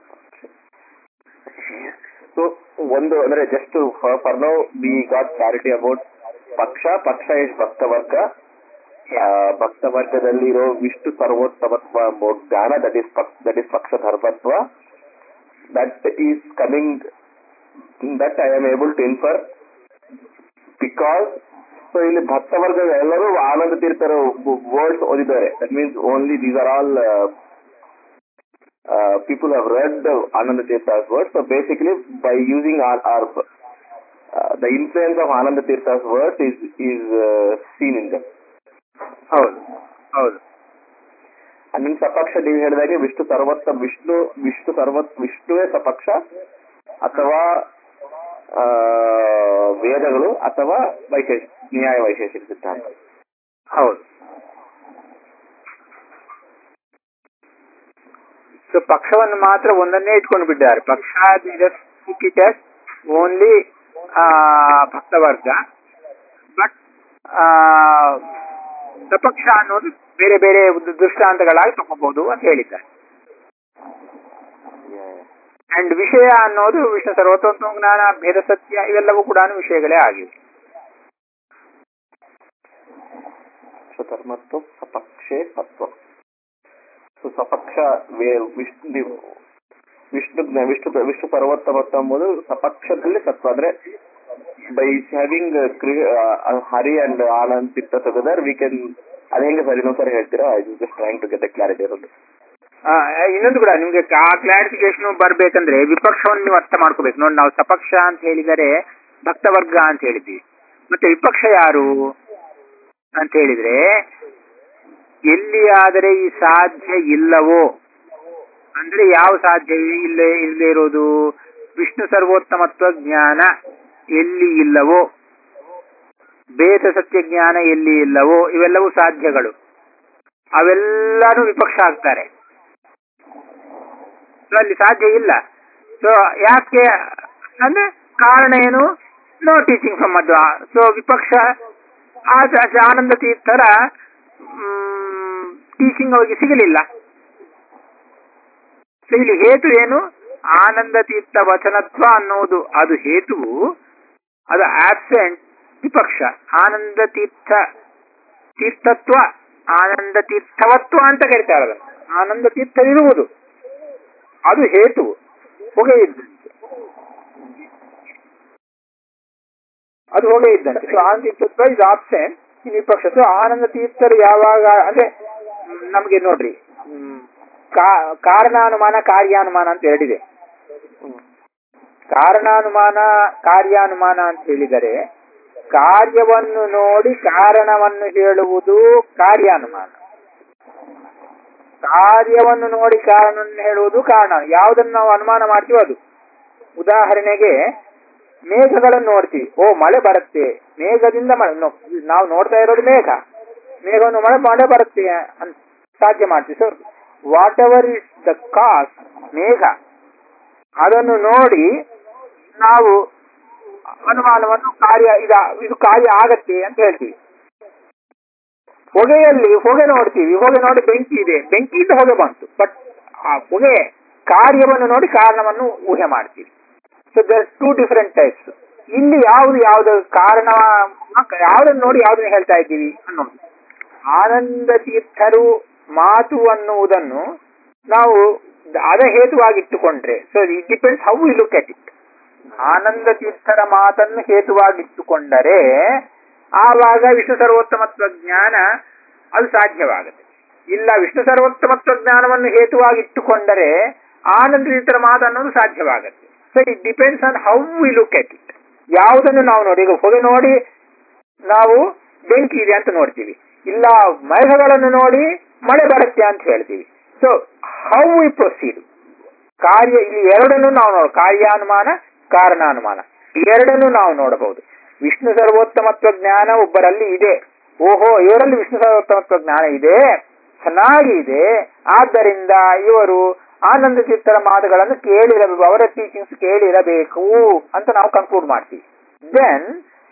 ಸೊ ಒಂದು ಅಂದ್ರೆ just for now we got clarity about paksha paksha is ಭಕ್ತವರ್ಗ ಆ, ಭಕ್ತವರ್ಗದಲ್ಲಿರೋ ವಿಷ್ಣು ಸರ್ವೋತ್ತಮತ್ವ ಎಂಬ ಜ್ಞಾನ that is that is paksha dharmatva that is coming that I am able to infer because so ಇಲ್ಲಿ ಭಕ್ತವರ್ಗ ಎಲ್ಲರೂ ಆನಂದ ತೀರ್ಥರ ವರ್ಡ್ಸ್ ಓದಿದ್ದಾರೆ that means only these are all people have read Ananda Tirtha's words so basically by using are are the influence of Ananda Tirtha's words is is seen in them ಹೌದು ಹೌದು ನಿಮ್ ಸಪಕ್ಷ ನೀವು ಹೇಳಿದಾಗೆ ವಿಷ್ಣು ಸರ್ವೋತ್ತ ವಿಷ್ಣು ವಿಷ್ಣು ಸರ್ವತ್ ವಿಷ್ಣುವೇ ಸಪಕ್ಷ ಅಥವಾ ಆ, ವೇದಗಳು ಅಥವಾ ವೈಶೇಷ ನ್ಯಾಯ ವೈಶೇಷಿಕ ಸಿದ್ಧಾಂತ ಹೌದು ಸೊ ಪಕ್ಷವನ್ನು ಮಾತ್ರ ಒಂದನ್ನೇ ಇಟ್ಕೊಂಡು ಬಿಟ್ಟಿದ್ದಾರೆ ಪಕ್ಷ ಓನ್ಲಿ ಭಕ್ತವರ್ಗ ಬಟ್ ಸಪಕ್ಷ ಅನ್ನೋದು ಬೇರೆ ಬೇರೆ ಒಂದು ದೃಷ್ಟಾಂತಗಳಾಗಿ ತಗೋಬಹುದು ಅಂತ ಹೇಳಿದ್ದಾರೆ ಅಂಡ್ ವಿಷಯ ಅನ್ನೋದು ವಿಷ್ಣು ಸರ್ವತೋತ್ಮ ಜ್ಞಾನ ಭೇದ ಸತ್ಯ ಇವೆಲ್ಲವೂ ಕೂಡ ವಿಷಯಗಳೇ ಆಗಿವೆ ಸ್ವಧರ್ಮತ್ವ ಸಪಕ್ಷೇ ಸತ್ವ ಸೊ ಸಪಕ್ಷ ವೇ- ವಿಷ್ಣು ವಿಷ್ಣು ವಿಷ್ಣು ವಿಷ್ಣು ಪರ್ವತಮತ್ವ ಎಂಬುದು ಸಪಕ್ಷದಲ್ಲಿ ಸತ್ವ ಅಂದ್ರೆ by having Hari and Anand ಚಿತ್ತ ಟುಗೆದರ್ ವಿ ಕ್ಯಾನ್ ಅದ ಹೆಂಗೆ ಸರ್ ಇನ್ನೊಂದ್ಸರಿ ಹೇಳ್ತೀರಾ I just trying to get the clarity ಇರೋದು ಆ, ಇನ್ನೊಂದು ಕೂಡ ನಿಮ್ಗೆ ಆ ಕ್ಲಾರಿಫಿಕೇಶನ್ ಬರ್ಬೇಕಂದ್ರೆ ವಿಪಕ್ಷವನ್ನು ನೀವು ಅರ್ಥ ಮಾಡ್ಕೋಬೇಕು ನೋಡಿ ನಾವು ಸಪಕ್ಷ ಅಂತ ಹೇಳಿದರೆ ಭಕ್ತವರ್ಗ ಅಂತ ಹೇಳಿದ್ವಿ ಮತ್ತೆ ವಿಪಕ್ಷ ಯಾರು ಅಂತ ಹೇಳಿದ್ರೆ ಎಲ್ಲಿಯಾದರೆ ಈ ಸಾಧ್ಯ ಇಲ್ಲವೋ ಅಂದ್ರೆ ಯಾವ ಸಾಧ್ಯ ಇಲ್ಲ ಇಲ್ಲದೆ ಇರೋದು ವಿಷ್ಣು ಸರ್ವೋತ್ತಮತ್ವ ಜ್ಞಾನ ಎಲ್ಲಿ ಇಲ್ಲವೋ ಭೇದ ಸತ್ಯ ಜ್ಞಾನ ಎಲ್ಲಿ ಇಲ್ಲವೋ ಇವೆಲ್ಲವೂ ಸಾಧ್ಯಗಳು ಅವೆಲ್ಲಾನು ವಿಪಕ್ಷ ಆಗ್ತಾರೆ ಸೊ ಅಲ್ಲಿ ಸಾಧ್ಯ ಇಲ್ಲ ಸೊ ಯಾಕೆ ಅಂದ್ರೆ ಕಾರಣ ಏನು no teaching from Madhva so ವಿಪಕ್ಷ ಆ ಸ- ಆನಂದ ತೀರ್ಥರ ಟೀಚಿಂಗ್ ಅವರಿಗೆ ಸಿಗಲಿಲ್ಲ ಸೊ ಇಲ್ಲಿ ಹೇತು ಏನು ಆನಂದ ತೀರ್ಥ ವಚನತ್ವ ಅನ್ನೋದು ಅದು ಹೇತುವು ಅದು ಆಬ್ಸೆಂಟ್ ವಿಪಕ್ಷ ಆನಂದ ತೀರ್ಥ ತೀರ್ಥತ್ವ ಆನಂದ ತೀರ್ಥವತ್ವ ಅಂತ ಕರೀತಾರೆ ಅದನ್ನು ಆನಂದ ತೀರ್ಥವಿರುವುದು ಅದು ಹೇತು ಹೊಗೆ ಇದ್ದಂತೆ ಅದು ಹೊಗೆ ಇದ್ದಂತೆ ಸೊ ಆನಂದ ತೀರ್ಥತ್ವ ಇದು ಆಬ್ಸೆಂಟ್ ಇನ್ ವಿಪಕ್ಷ ಸೊ ಆನಂದ ತೀರ್ಥರು ಯಾವಾಗ ಅಂದ್ರೆ ಮ್, ನಮ್ಗೆ ನೋಡ್ರಿ ಮ್, ಕಾ- ಕಾರಣಾನುಮಾನ ಕಾರ್ಯಾನುಮಾನ ಅಂತ ಎರಡಿದೆ ಕಾರಣಾನುಮಾನ ಕಾರ್ಯಾನುಮಾನ ಅಂತ ಹೇಳಿದರೆ ಕಾರ್ಯವನ್ನು ನೋಡಿ ಕಾರಣವನ್ನು ಹೇಳುವುದು ಕಾರ್ಯಾನುಮಾನ ಕಾರ್ಯವನ್ನು ನೋಡಿ ಕಾರಣವನ್ನು ಹೇಳುವುದು ಕಾರಣ ಯಾವುದನ್ನು ನಾವು ಅನುಮಾನ ಮಾಡ್ತೀವೋ ಅದು ಉದಾಹರಣೆಗೆ ಮೇಘಗಳನ್ನು ನೋಡ್ತೀವಿ ಓ ಮಳೆ ಬರುತ್ತೆ ಮೇಘದಿಂದ ಮಳೆ ನೋ- ನಾವು ನೋಡ್ತಾ ಇರೋದು ಮೇಘ ಮೇಘವನ್ನು ಮಳೆ ಮಳೆ ಬರುತ್ತೆ ಅಂತ ಸಾಧ್ಯ ಮಾಡ್ತೀವಿ so whatever is the cause ಮೇಘ ಅದನ್ನು ನೋಡಿ ನಾವು ಅನುಮಾನವನ್ನು ಕಾರ್ಯ ಇದ ಇದು ಕಾರ್ಯ ಆಗತ್ತೆ ಅಂತ ಹೇಳ್ತೀವಿ ಹೊಗೆಯಲ್ಲಿ ಹೊಗೆ ನೋಡ್ತೀವಿ ಹೊಗೆ ನೋಡಿ ಬೆಂಕಿ ಇದೆ ಬೆಂಕಿಯಿಂದ ಹೊಗೆ ಬಂತು ಬಟ್ ಆ ಹೊಗೆ ಕಾರ್ಯವನ್ನು ನೋಡಿ ಕಾರಣವನ್ನು ಊಹೆ ಮಾಡ್ತೀವಿ so there two different types ಇಲ್ಲಿ ಯಾವುದು ಯಾವ್ದು ಕಾರಣ ಯಾವ್ದನ್ನು ನೋಡಿ ಯಾವ್ದನ್ನ ಹೇಳ್ತಾ ಇದ್ದೀವಿ ಅನ್ನೋದು ಆನಂದ ತೀರ್ಥರು ಮಾತು ಅನ್ನುವುದನ್ನು ನಾವು ಅದ ಹೇತುವಾಗಿಟ್ಟುಕೊಂಡ್ರೆ so it depends how we look at it Ananda ತೀರ್ಥರ ಮಾತನ್ನು ಹೇತುವಾಗಿಟ್ಟುಕೊಂಡರೆ ಆವಾಗ ವಿಷ್ಣು ಸರ್ವೋತ್ತಮತ್ವ ಜ್ಞಾನ ಅದು ಸಾಧ್ಯವಾಗುತ್ತೆ ಇಲ್ಲ ವಿಷ್ಣು ಸರ್ವೋತ್ತಮತ್ವ ಜ್ಞಾನವನ್ನು ಹೇತುವಾಗಿಟ್ಟುಕೊಂಡರೆ ಆನಂದ ತೀರ್ಥರ ಮಾತು ಅನ್ನೋದು ಸಾಧ್ಯವಾಗುತ್ತೆ so it depends on how we look at it ಯಾವುದನ್ನು ನಾವು ನೋಡಿ ಈಗ ಹೊಗೆ ನೋಡಿ ನಾವು ಬೆಂಕಿ ಇದೆ ಅಂತ ನೋಡ್ತೀವಿ ಇಲ್ಲ ಮೇಘಗಳನ್ನು ನೋಡಿ ಮಳೆ ಬರುತ್ತೆ ಅಂತ ಹೇಳ್ತೀವಿ ಸೊ ಹೌ ವಿ ಪ್ರೊಸೀಡ್ ಕಾರ್ಯ ಇಲ್ಲಿ ಎರಡನ್ನು ನಾವು ನೋಡ ಕಾರ್ಯಾನುಮಾನ ಕಾರಣಾನುಮಾನ ಎರಡನ್ನು ನಾವು ನೋಡಬಹುದು ವಿಷ್ಣು ಸರ್ವೋತ್ತಮತ್ವ ಜ್ಞಾನ ಒಬ್ಬರಲ್ಲಿ ಇದೆ ಓಹೋ ಇವರಲ್ಲಿ ವಿಷ್ಣು ಸರ್ವೋತ್ತಮತ್ವ ಜ್ಞಾನ ಇದೆ ಚೆನ್ನಾಗಿ ಇದೆ ಆದ್ದರಿಂದ ಇವರು ಆನಂದ ಚಿತ್ತರ ಮಾತುಗಳನ್ನು ಕೇಳಿರಬೇಕು ಅವರ ಟೀಚಿಂಗ್ಸ್ ಕೇಳಿರಬೇಕು ಅಂತ ನಾವು ಕನ್ಕ್ಲೂಡ್ ಮಾಡ್ತೀವಿ ದೆನ್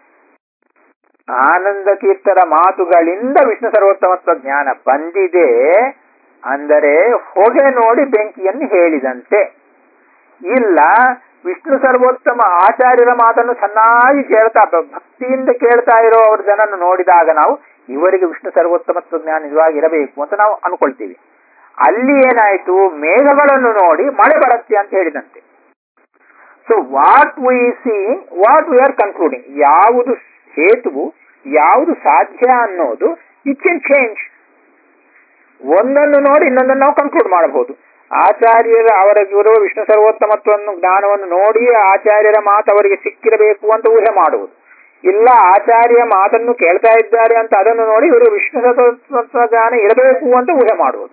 ಆನಂದ ತೀರ್ಥರ ಮಾತುಗಳಿಂದ ವಿಷ್ಣು ಸರ್ವೋತ್ತಮತ್ವ ಜ್ಞಾನ ಬಂದಿದೆ ಅಂದರೆ ಹೊಗೆ ನೋಡಿ ಬೆಂಕಿಯನ್ನು ಹೇಳಿದಂತೆ ಇಲ್ಲ ವಿಷ್ಣು ಸರ್ವೋತ್ತಮ ಆಚಾರ್ಯರ ಮಾತನ್ನು ಚೆನ್ನಾಗಿ ಕೇಳ್ತಾ ಬ- ಭಕ್ತಿಯಿಂದ ಕೇಳ್ತಾ ಇರೋ ಅವ್ರ ಜನನ್ನು ನೋಡಿದಾಗ ನಾವು ಇವರಿಗೆ ವಿಷ್ಣು ಸರ್ವೋತ್ತಮತ್ವ ಜ್ಞಾನ ನಿಜವಾಗಿ ಇರಬೇಕು ಅಂತ ನಾವು ಅನ್ಕೊಳ್ತೀವಿ ಅಲ್ಲಿ ಏನಾಯ್ತು ಮೇಘಗಳನ್ನು ನೋಡಿ ಮಳೆ ಬರುತ್ತೆ ಅಂತ ಹೇಳಿದಂತೆ so what we see what we are concluding ಯಾವುದು ಹೇತುವು ಯಾವುದು ಸಾಧ್ಯ ಅನ್ನೋದು ಇಟ್ ಕ್ಯಾನ್ ಚೇಂಜ್ ಒಂದನ್ನು ನೋಡಿ ಇನ್ನೊಂದನ್ನು ನಾವು ಕನ್ಕ್ಲೂಡ್ ಮಾಡಬಹುದು ಆಚಾರ್ಯರ ಅವರ ಇರುವ ವಿಷ್ಣು ಸರ್ವೋತ್ತಮತ್ವವನ್ನು ಜ್ಞಾನವನ್ನು ನೋಡಿ ಆಚಾರ್ಯರ ಮಾತು ಅವರಿಗೆ ಸಿಕ್ಕಿರಬೇಕು ಅಂತ ಊಹೆ ಮಾಡುವುದು ಇಲ್ಲ ಆಚಾರ್ಯ ಮಾತನ್ನು ಕೇಳ್ತಾ ಇದ್ದಾರೆ ಅಂತ ಅದನ್ನು ನೋಡಿ ಇವರು ವಿಷ್ಣು ಸರ್ವೋತ್ತಮತ್ವ ಜ್ಞಾನ ಇರಬೇಕು ಅಂತ ಊಹೆ ಮಾಡುವುದು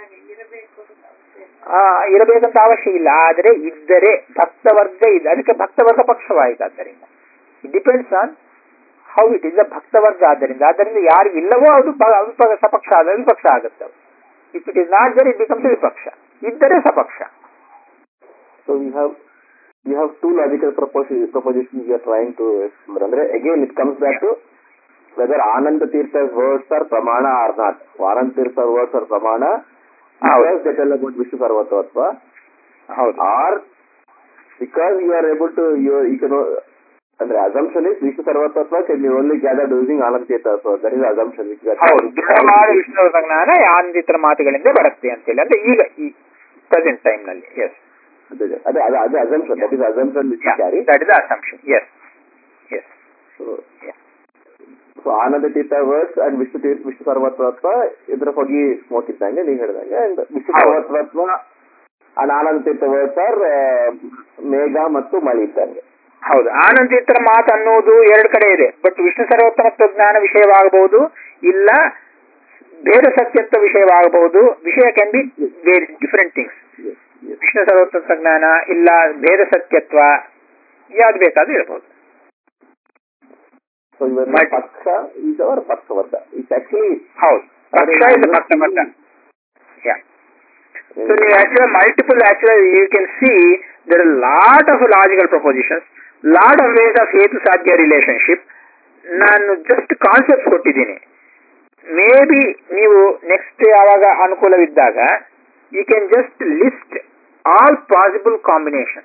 ಆ, ಇರಬೇಕಂತ ಅವಶ್ಯ ಇಲ್ಲ ಆದರೆ ಇದ್ದರೆ ಭಕ್ತವರ್ಗ ಇದೆ ಅದಕ್ಕೆ ಭಕ್ತವರ್ಗ ಪಕ್ಷವಾಯಿತು ಆದ್ದರಿಂದ it depends on how it is ಭಕ್ತವರ್ಗ ಆದ್ದರಿಂದ ಆದ್ದರಿಂದ ಯಾರು ಇಲ್ಲವೋ ಅದು ಪ- ವಿಪ- ಸಪಕ್ಷ ಆದ ವಿಪಕ್ಷ ಆಗುತ್ತೆ if it is not there it becomes ವಿಪಕ್ಷ ಇದ್ದರೆ ಸಪಕ್ಷ So we have we have two logical proposi- propositions we are trying to explore. Andre again it comes back to whether Ananda Tirtha words are pramana or not Ananda Tirtha words are pramana ಹೌದು. That about Vishnu ಸರ್ವತ್ವತ್ವ ಹೌದು are because you are able to you you can ಅಂದ್ರೆ assumption is Vishnu ಸರ್ವತ್ವ can you only gather using Ananda Tirtha that is assumption ಹೌದು ಜ್ಞಾನವಾದ ವಿಷ್ಣು ಜ್ಞಾನ ಆನಂದಿತರ ಮಾತುಗಳಿಂದ ಬರುತ್ತೆ ಅಂತೇಳಿ ಅಂದ್ರೆ ಈಗ ಈ ಪ್ರೆಸೆಂಟ್ ಟೈಮ್ ನಲ್ಲಿ ಎಸ್ ಅದೇ ಅದೇ ಅದೇ ಅದೇ assumption that is assumption which carry that is assumption yes yes so Ananda Tirtha words and Vishnu Tirtha Vishnu ಸರ್ವತ್ವತ್ವ ಇದ್ರ ಹೊಗಿ ಸ್ಮೋಕ್ ಇದ್ದಂಗೆ ನೀವು ಹೇಳಿದಂಗೆ ಅಂಡ್ ವಿಷ್ಣು ಹೌದು. ಸರ್ವತ್ವತ್ವ and Ananda Tirtha words are ಮೇಘ ಮತ್ತು ಮಳೆ ಇದ್ದಂಗೆ ಹೌದು ಆನಂದಿತರ ಮಾತು ಅನ್ನೋದು ಎರಡು ಕಡೆ ಇದೆ ಬಟ್ ವಿಷ್ಣು ಸರ್ವೋತ್ತಮತ್ವ ಜ್ಞಾನ ವಿಷಯವಾಗಬಹುದು ಇಲ್ಲ ಭೇದ ಸತ್ಯತ್ವ ವಿಷಯವಾಗಬಹುದು ವಿಷಯ can be very different things Yes, yes. Vishnu ಸರ್ವೋತ್ತಮ ಜ್ಞಾನ ಇಲ್ಲ ಭೇದ ಸತ್ಯತ್ವ ಯಾವ್ದು ಬೇಕಾದ್ರೂ ಇರಬಹುದು ಸೊ ಇವೆಲ್ಲ Multi- ಪಕ್ಷ ಈಸ್ ಅವರ್ ಪಕ್ಷವರ್ಧ ಇಟ್ಸ್ ಆಕ್ಚುಲಿ ಹೌದು ಪಕ್ಷ ಇದು ಪಕ್ಷಮತ ಯಾ So you actually multiple actually you can see there are a lot of logical propositions, lot of ways of ಹೇತು ಸಾಧ್ಯ ರಿಲೇಶನ್ಶಿಪ್ ನಾನು ಜಸ್ಟ್ ಕಾನ್ಸೆಪ್ಟ್ ಕೊಟ್ಟಿದ್ದೀನಿ ಮೇ ಬಿ ನೀವು ನೆಕ್ಸ್ಟ್ ಯಾವಾಗ ಅನುಕೂಲವಿದ್ದಾಗ you can just list all possible combination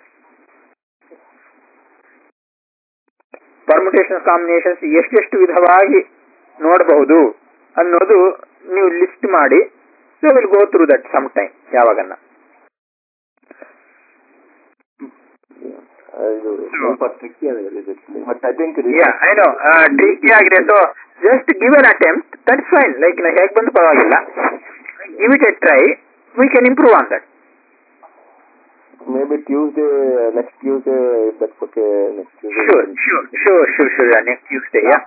permutation combinations ಎಷ್ಟೆಷ್ಟು ವಿಧವಾಗಿ ನೋಡಬಹುದು ಅನ್ನೋದು ನೀವು ಲಿಸ್ಟ್ ಮಾಡಿ so will go through that some time ಯಾವಾಗನ್ನ ಇದು ಸ್ವಲ್ಪ ಟ್ರಿಕ್ಕಿ ಆಗಿದೆ but I think ya I know tricky ಆಗಿದೆ so just give an attempt that's fine like ನಾ ಹೇಗೆ ಬಂದು ಪರವಾಗಿಲ್ಲ give it a try we can improve on that maybe Tuesday next Tuesday that's okay next sure sure sure sure sure next Tuesday ya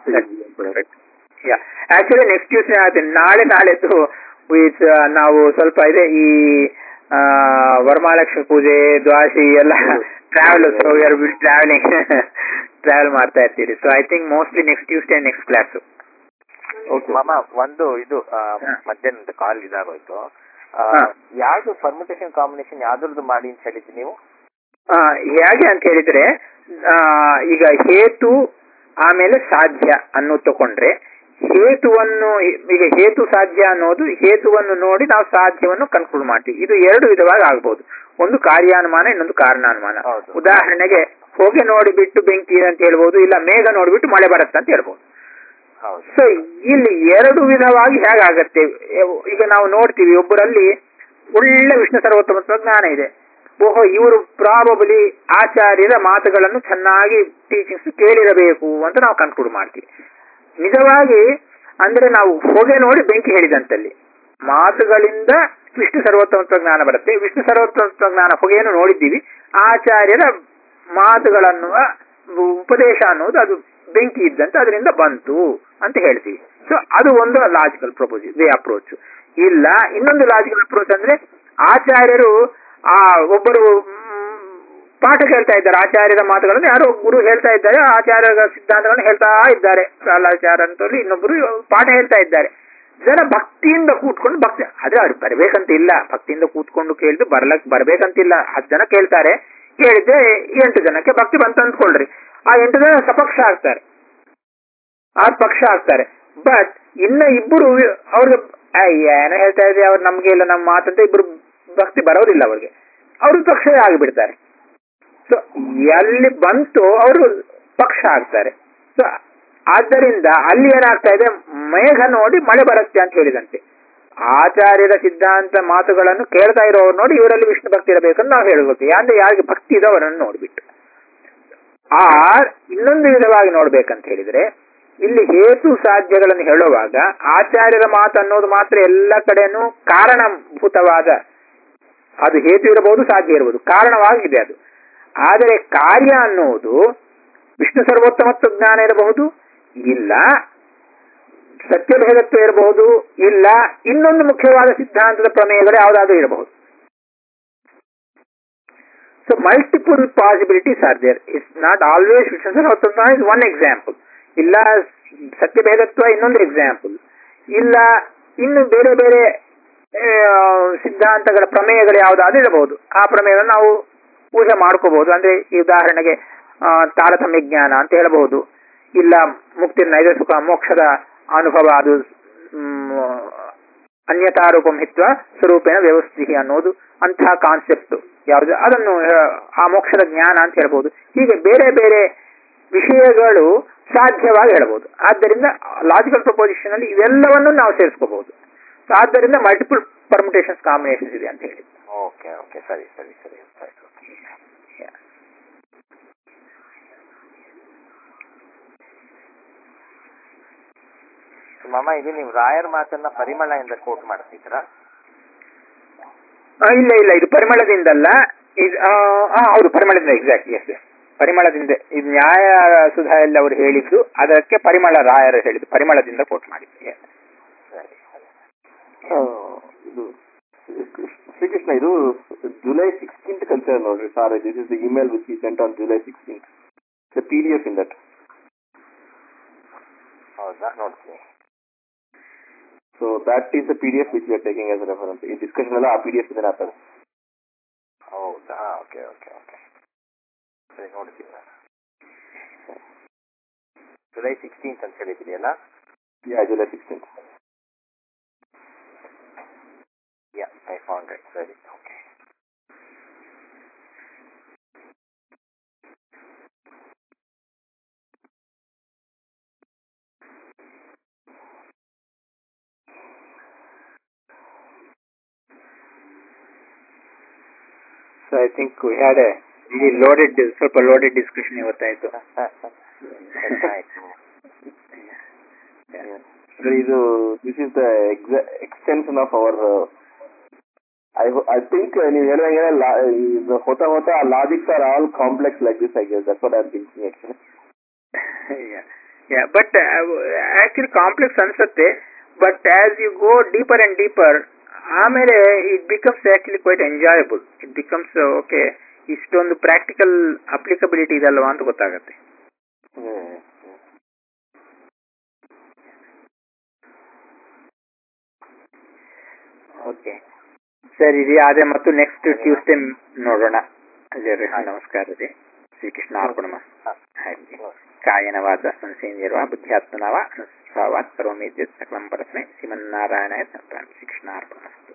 ya actually next Tuesday ಆಗುತ್ತೆ ನಾಳೆ ನಾಳೆದ್ದು with ನಾವು ಸ್ವಲ್ಪ ಇದೆ ಈ ಆ, ವರಮಹಾಲಕ್ಷ್ಮಿ ಪೂಜೆ ದ್ವಾಸಿ ಎಲ್ಲ travel so we are will travelling travel ಮಾಡ್ತಾ ಇರ್ತೀರಿ so I think mostly next Tuesday next class okay ಮಾಮ ಒಂದು ಇದು ಆ, ಹಾ. ಮಧ್ಯಾಹ್ನದ ಕಾಲ್ ಇದಾಗೋಯ್ತು ಆ, ಹಾ. ಯಾವ್ದು ಪರ್ಮಿಟೇಷನ್ ಕಾಂಬಿನೇಷನ್ ಯಾವ್ದ್ರದ್ದು ಮಾಡಿ ಅಂತ ಹೇಳಿದ್ರಿ ನೀವು ಆ, ಹೇಗೆ ಅಂತ ಹೇಳಿದ್ರೆ ಆ, ಈಗ ಹೇತು ಆಮೇಲೆ ಸಾಧ್ಯ ಅನ್ನೋದು ತಕೊಂಡ್ರೆ ಹೇತುವನ್ನು ಈಗ ಹೇತು ಸಾಧ್ಯ ಅನ್ನೋದು ಹೇತುವನ್ನು ನೋಡಿ ನಾವು ಸಾಧ್ಯವನ್ನು ಕನ್ಕ್ಲೂಡ್ ಮಾಡ್ತೀವಿ ಇದು ಎರಡು ವಿಧವಾಗಿ ಆಗ್ಬಹುದು ಒಂದು ಕಾರ್ಯಾನುಮಾನ ಇನ್ನೊಂದು ಕಾರಣಾನುಮಾನ ಹೌದು. ಉದಾಹರಣೆಗೆ ಹೊಗೆ ನೋಡಿಬಿಟ್ಟು ಬೆಂಕಿ ಅಂತ ಹೇಳ್ಬೋದು ಇಲ್ಲ ಮೇಘ ನೋಡಿಬಿಟ್ಟು ಮಳೆ ಬರುತ್ತೆ ಅಂತ ಹೇಳ್ಬೋದು ಹೌದು ಸೊ ಇಲ್ಲಿ ಎರಡು ವಿಧವಾಗಿ ಹೇಗಾಗತ್ತೆ ಈಗ ನಾವು ನೋಡ್ತೀವಿ ಒಬ್ಬರಲ್ಲಿ ಒಳ್ಳೆ ವಿಷ್ಣು ಸರ್ವೋತ್ತಮ ಜ್ಞಾನ ಇದೆ ಓಹೋ ಇವರು ಪ್ರಾಬಬಲಿ ಆಚಾರ್ಯರ ಮಾತುಗಳನ್ನು ಚೆನ್ನಾಗಿ ಟೀಚಿಂಗ್ಸ್ ಕೇಳಿರಬೇಕು ಅಂತ ನಾವು ಕನ್ಕ್ಲೂಡ್ ಮಾಡ್ತೀವಿ ನಿಜವಾಗಿ ಅಂದ್ರೆ ನಾವು ಹೊಗೆ ನೋಡಿ ಬೆಂಕಿ ಹೇಳಿದಂತಲ್ಲಿ ಮಾತುಗಳಿಂದ ವಿಷ್ಣು ಸರ್ವೋತ್ತಮತ್ವ ಜ್ಞಾನ ಬರುತ್ತೆ ವಿಷ್ಣು ಸರ್ವೋತ್ತಮತ್ವ ಜ್ಞಾನ ಹೊಗೆಯನ್ನು ನೋಡಿದ್ದೀವಿ ಆಚಾರ್ಯರ ಮಾತುಗಳನ್ನು ಉಪದೇಶ ಅನ್ನೋದು ಅದು ಬೆಂಕಿ ಇದ್ದಂತೆ ಅದರಿಂದ ಬಂತು ಅಂತ ಹೇಳ್ತೀವಿ ಸೊ ಅದು ಒಂದು ಲಾಜಿಕಲ್ ಪ್ರಪೋಸ್ ವೇ ಅಪ್ರೋಚ್ ಇಲ್ಲ ಇನ್ನೊಂದು ಲಾಜಿಕಲ್ ಅಪ್ರೋಚ್ ಅಂದ್ರೆ ಆಚಾರ್ಯರು ಆ ಒಬ್ಬರು ಮ್, ಪಾಠ ಕೇಳ್ತಾ ಇದ್ದಾರೆ ಆಚಾರ್ಯರ ಮಾತುಗಳನ್ನು ಯಾರೋ ಗುರು ಹೇಳ್ತಾ ಇದ್ದಾರೆ ಆಚಾರ್ಯರ ಸಿದ್ಧಾಂತಗಳನ್ನು ಹೇಳ್ತಾ ಇದ್ದಾರೆ ಪ್ರಹ್ಲಾಚಾರ ಅಂತಲ್ಲಿ ಇನ್ನೊಬ್ಬರು ಪಾಠ ಹೇಳ್ತಾ ಇದ್ದಾರೆ ಜನ ಭಕ್ತಿಯಿಂದ ಕೂತ್ಕೊಂಡು ಭಕ್ತಿ ಅದೇ ಅವ್ರು ಬರ್ಬೇಕಂತ ಇಲ್ಲ ಭಕ್ತಿಯಿಂದ ಕೂತ್ಕೊಂಡು ಕೇಳಿದ್ದು ಬರ್ಲಕ್ ಬರ್ಬೇಕಂತಿಲ್ಲ ಹತ್ತು ಜನ ಕೇಳ್ತಾರೆ ಕೇಳಿದ್ರೆ ಎಂಟು ಜನಕ್ಕೆ ಭಕ್ತಿ ಬಂತು ಅಂದ್ಕೊಳ್ರಿ ಆ ಎಂಟು ಜನ ಸಪಕ್ಷ ಆಗ್ತಾರೆ ಆ ಪಕ್ಷ ಆಗ್ತಾರೆ ಬಟ್ ಇನ್ನ ಇಬ್ಬರು ಅವ್ರಿಗೆ ಆ, ಏನೋ ಹೇಳ್ತಾ ಇದೆ ಅವ್ರು ನಮ್ಗೆ ಇಲ್ಲ ನಮ್ಮ ಮಾತಂತ ಇಬ್ರು ಭಕ್ತಿ ಬರೋದಿಲ್ಲ ಅವ್ರಿಗೆ ಅವರು ಪಕ್ಷ ಆಗಿಬಿಡ್ತಾರೆ ಸೊ ಎಲ್ಲಿ ಬಂತು ಅವರು ಪಕ್ಷ ಆಗ್ತಾರೆ ಸೊ ಆದ್ದರಿಂದ ಅಲ್ಲಿ ಏನಾಗ್ತಾ ಇದೆ ಮೇಘ ನೋಡಿ ಮಳೆ ಬರುತ್ತೆ ಅಂತ ಹೇಳಿದಂತೆ ಆಚಾರ್ಯರ ಸಿದ್ಧಾಂತ ಮಾತುಗಳನ್ನು ಕೇಳ್ತಾ ಇರೋರು ನೋಡಿ ಇವರಲ್ಲಿ ವಿಷ್ಣು ಭಕ್ತಿ ಇರಬೇಕಂತ ನಾವು ಹೇಳ್ಬೇಕು ಯಾದ್ರೆ ಯಾರಿಗೆ ಭಕ್ತಿ ಇದೆ ಅವರನ್ನು ನೋಡ್ಬಿಟ್ಟು ಆ ಇನ್ನೊಂದು ವಿಧವಾಗಿ ನೋಡ್ಬೇಕಂತ ಹೇಳಿದ್ರೆ ಇಲ್ಲಿ ಹೇತು ಸಾಧ್ಯಗಳನ್ನು ಹೇಳುವಾಗ ಆಚಾರ್ಯರ ಮಾತು ಅನ್ನೋದು ಮಾತ್ರ ಎಲ್ಲ ಕಡೆನೂ ಕಾರಣಭೂತವಾದ ಅದು ಹೇತು ಇರಬಹುದು ಸಾಧ್ಯ ಇರಬಹುದು ಕಾರಣವಾಗಿದೆ ಅದು ಆದರೆ ಕಾರ್ಯ ಅನ್ನುವುದು ವಿಷ್ಣು ಸರ್ವೋತ್ತಮತ್ವ ಜ್ಞಾನ ಇರಬಹುದು ಇಲ್ಲ ಸತ್ಯಭೇದತ್ವ ಇರಬಹುದು ಇಲ್ಲ ಇನ್ನೊಂದು ಮುಖ್ಯವಾದ ಸಿದ್ಧಾಂತದ ಪ್ರಮೇಯಗಳು ಯಾವುದಾದ್ರೂ ಇರಬಹುದು so multiple possibilities are there it's not always Vishnu ಸರ್ವೋತ್ತಮ ಇಸ್ ಒನ್ ಎಕ್ಸಾಂಪಲ್ ಇಲ್ಲ ಸತ್ಯಭೇದತ್ವ ಇನ್ನೊಂದು ಎಕ್ಸಾಂಪಲ್ ಇಲ್ಲ ಇನ್ನು ಬೇರೆ ಬೇರೆ ಆ, ಸಿದ್ಧಾಂತಗಳ ಪ್ರಮೇಯಗಳು ಯಾವುದಾದ್ರೂ ಇರಬಹುದು ಆ ಪ್ರಮೇಯವನ್ನು ನಾವು ಊಹೆ ಮಾಡ್ಕೋಬಹುದು ಅಂದ್ರೆ ಈ ಉದಾಹರಣೆಗೆ ಆ, ತಾರತಮ್ಯ ಜ್ಞಾನ ಅಂತ ಹೇಳಬಹುದು ಇಲ್ಲ ಮುಕ್ತಿ ನೈಜ ಸುಖ ಮೋಕ್ಷದ ಅನುಭವ ಅದು ಮ್, ಅನ್ಯತಾರೂಪಂ ಹಿತ್ವ ಸ್ವರೂಪೇಣ ವ್ಯವಸ್ಥಿತಿ ಅನ್ನೋದು ಅಂತಹ ಕಾನ್ಸೆಪ್ಟ್ ಯಾವುದು ಅದನ್ನು ಆ, ಆ ಮೋಕ್ಷದ ಜ್ಞಾನ ಅಂತ ಹೇಳ್ಬೋದು ಹೀಗೆ ಬೇರೆ ಬೇರೆ ವಿಷಯಗಳು ಸಾಧ್ಯವಾಗಿ ಹೇಳ್ಬೋದು ಆದ್ದರಿಂದ ಲಾಜಿಕಲ್ ಪ್ರಪೋಸಿಷನ್ ಅಲ್ಲಿ ಇವೆಲ್ಲವನ್ನು ನಾವು ಸೇರಿಸ್ಕೋಬಹುದು So, ಆದ್ದರಿಂದ ಮಲ್ಟಿಪಲ್ ಪರ್ಮಿಟೇಷನ್ಸ್ ಕಾಂಬಿನೇಷನ್ಸ್ ಇದೆ ಅಂತ ಹೇಳಿ ಓಕೆ ಓಕೆ ಸರಿ ಸರಿ ಸರಿ ಅರ್ಥ ಆಯ್ತು Yeah. ಮಾಮ ಇದು ನೀವು ರಾಯರ್ ಮಾತನ್ನ ಪರಿಮಳದಿಂದ ಕೋಟ್ ಮಾಡ್ತಿದ್ದೀರಾ ಆ, ಇಲ್ಲ ಇಲ್ಲ ಇದು ಪರಿಮಳದಿಂದಲ್ಲ ಇದು ಆ, ಆ, ಹೌದು ಪರಿಮಳದಿಂದ ಎಕ್ಸಾಕ್ಟ್ ಎಸ್ ಪರಿಮಳದಿಂದ ಇದು ನ್ಯಾಯ ಸುಧಾಯಲ್ಲಿ ಅವರು ಹೇಳಿದ್ದು ಅದಕ್ಕೆ ಪರಿಮಳ ರಾಯರು ಹೇಳಿದ್ದು ಪರಿಮಳದಿಂದ ಕೋಟ್ ಮಾಡಿದ್ದು Yes. ಸರಿ ಸರಿ ಆ, ಇದು ಶ್ರೀಕೃಷ್ಣ ಇದು ಜುಲೈ ಸಿಕ್ಸ್ಟೀನ್ತ್ ಕಲ್ಚರ್ ನೋಡ್ರಿ sir this is the email which ಈ sent on July sixteenth P D F in that ಹೌದಾ ನೋಡ್ತೀನಿ so that is the P D F which are taking as reference ಈ ಡಿಸ್ಕಷನ್ ಎಲ್ಲ ಆ P D F ಇದೆ ಹಾಕೋದು ಹೌದಾ okay okay okay ಸರಿ ನೋಡ್ತೀನಿ ನಾನು ಜುಲೈ ಸಿಕ್ಸ್ಟೀನ್ತ್ ಅಂತ ಹೇಳಿದ್ರಿ ya July sixteenth ya I found it ಸರಿ okay so I think we had a loaded ಸ್ವಲ್ಪ ಲೋಡೆಡ್ ಡಿಸ್ಕಷನ್ ಇವತ್ತಾಯ್ತು ಆಯ್ತು ಇದು this is the extension of our I I think ನೀವು ಹೇಳಿದಂಗೆ ಇದು ಹೋತಾ ಹೋತಾ logics are all complex like this I guess that's what I am thinking actually but actually complex ಅನ್ಸುತ್ತೆ but as you go deeper and deeper ಆಮೇಲೆ it becomes actually quite enjoyable it becomes okay ಇಷ್ಟೊಂದು practical applicability ಇದಲ್ವಾ ಅಂತ ಗೊತ್ತಾಗತ್ತೆ okay ಸರಿ ರೀ ಅದೇ ಮತ್ತು ನೆಕ್ಸ್ಟ್ ಟ್ಯೂಸ್ಡೇ ನೋಡೋಣ ಅದೇ ರೀ ನಮಸ್ಕಾರ ರೀ ಶ್ರೀಕೃಷ್ಣ ಅರ್ಪಣ ಹಾಗೆ ಕಾಯನ ವಾದ ಸಂಸೇಂದ್ಯರ್ವ ಬುದ್ಧ್ಯಾತ್ಮನವ ಅನುಸ್ಭಾವಾತ್ ಕರೋಮಿ ಸಕಲಂ ಪರಸ್ಮೈ ಶ್ರೀಮನ್ನಾರಾಯಣ ಸಂಕ್ರಾಂತಿ ಶ್ರೀಕೃಷ್ಣ ಅರ್ಪಣ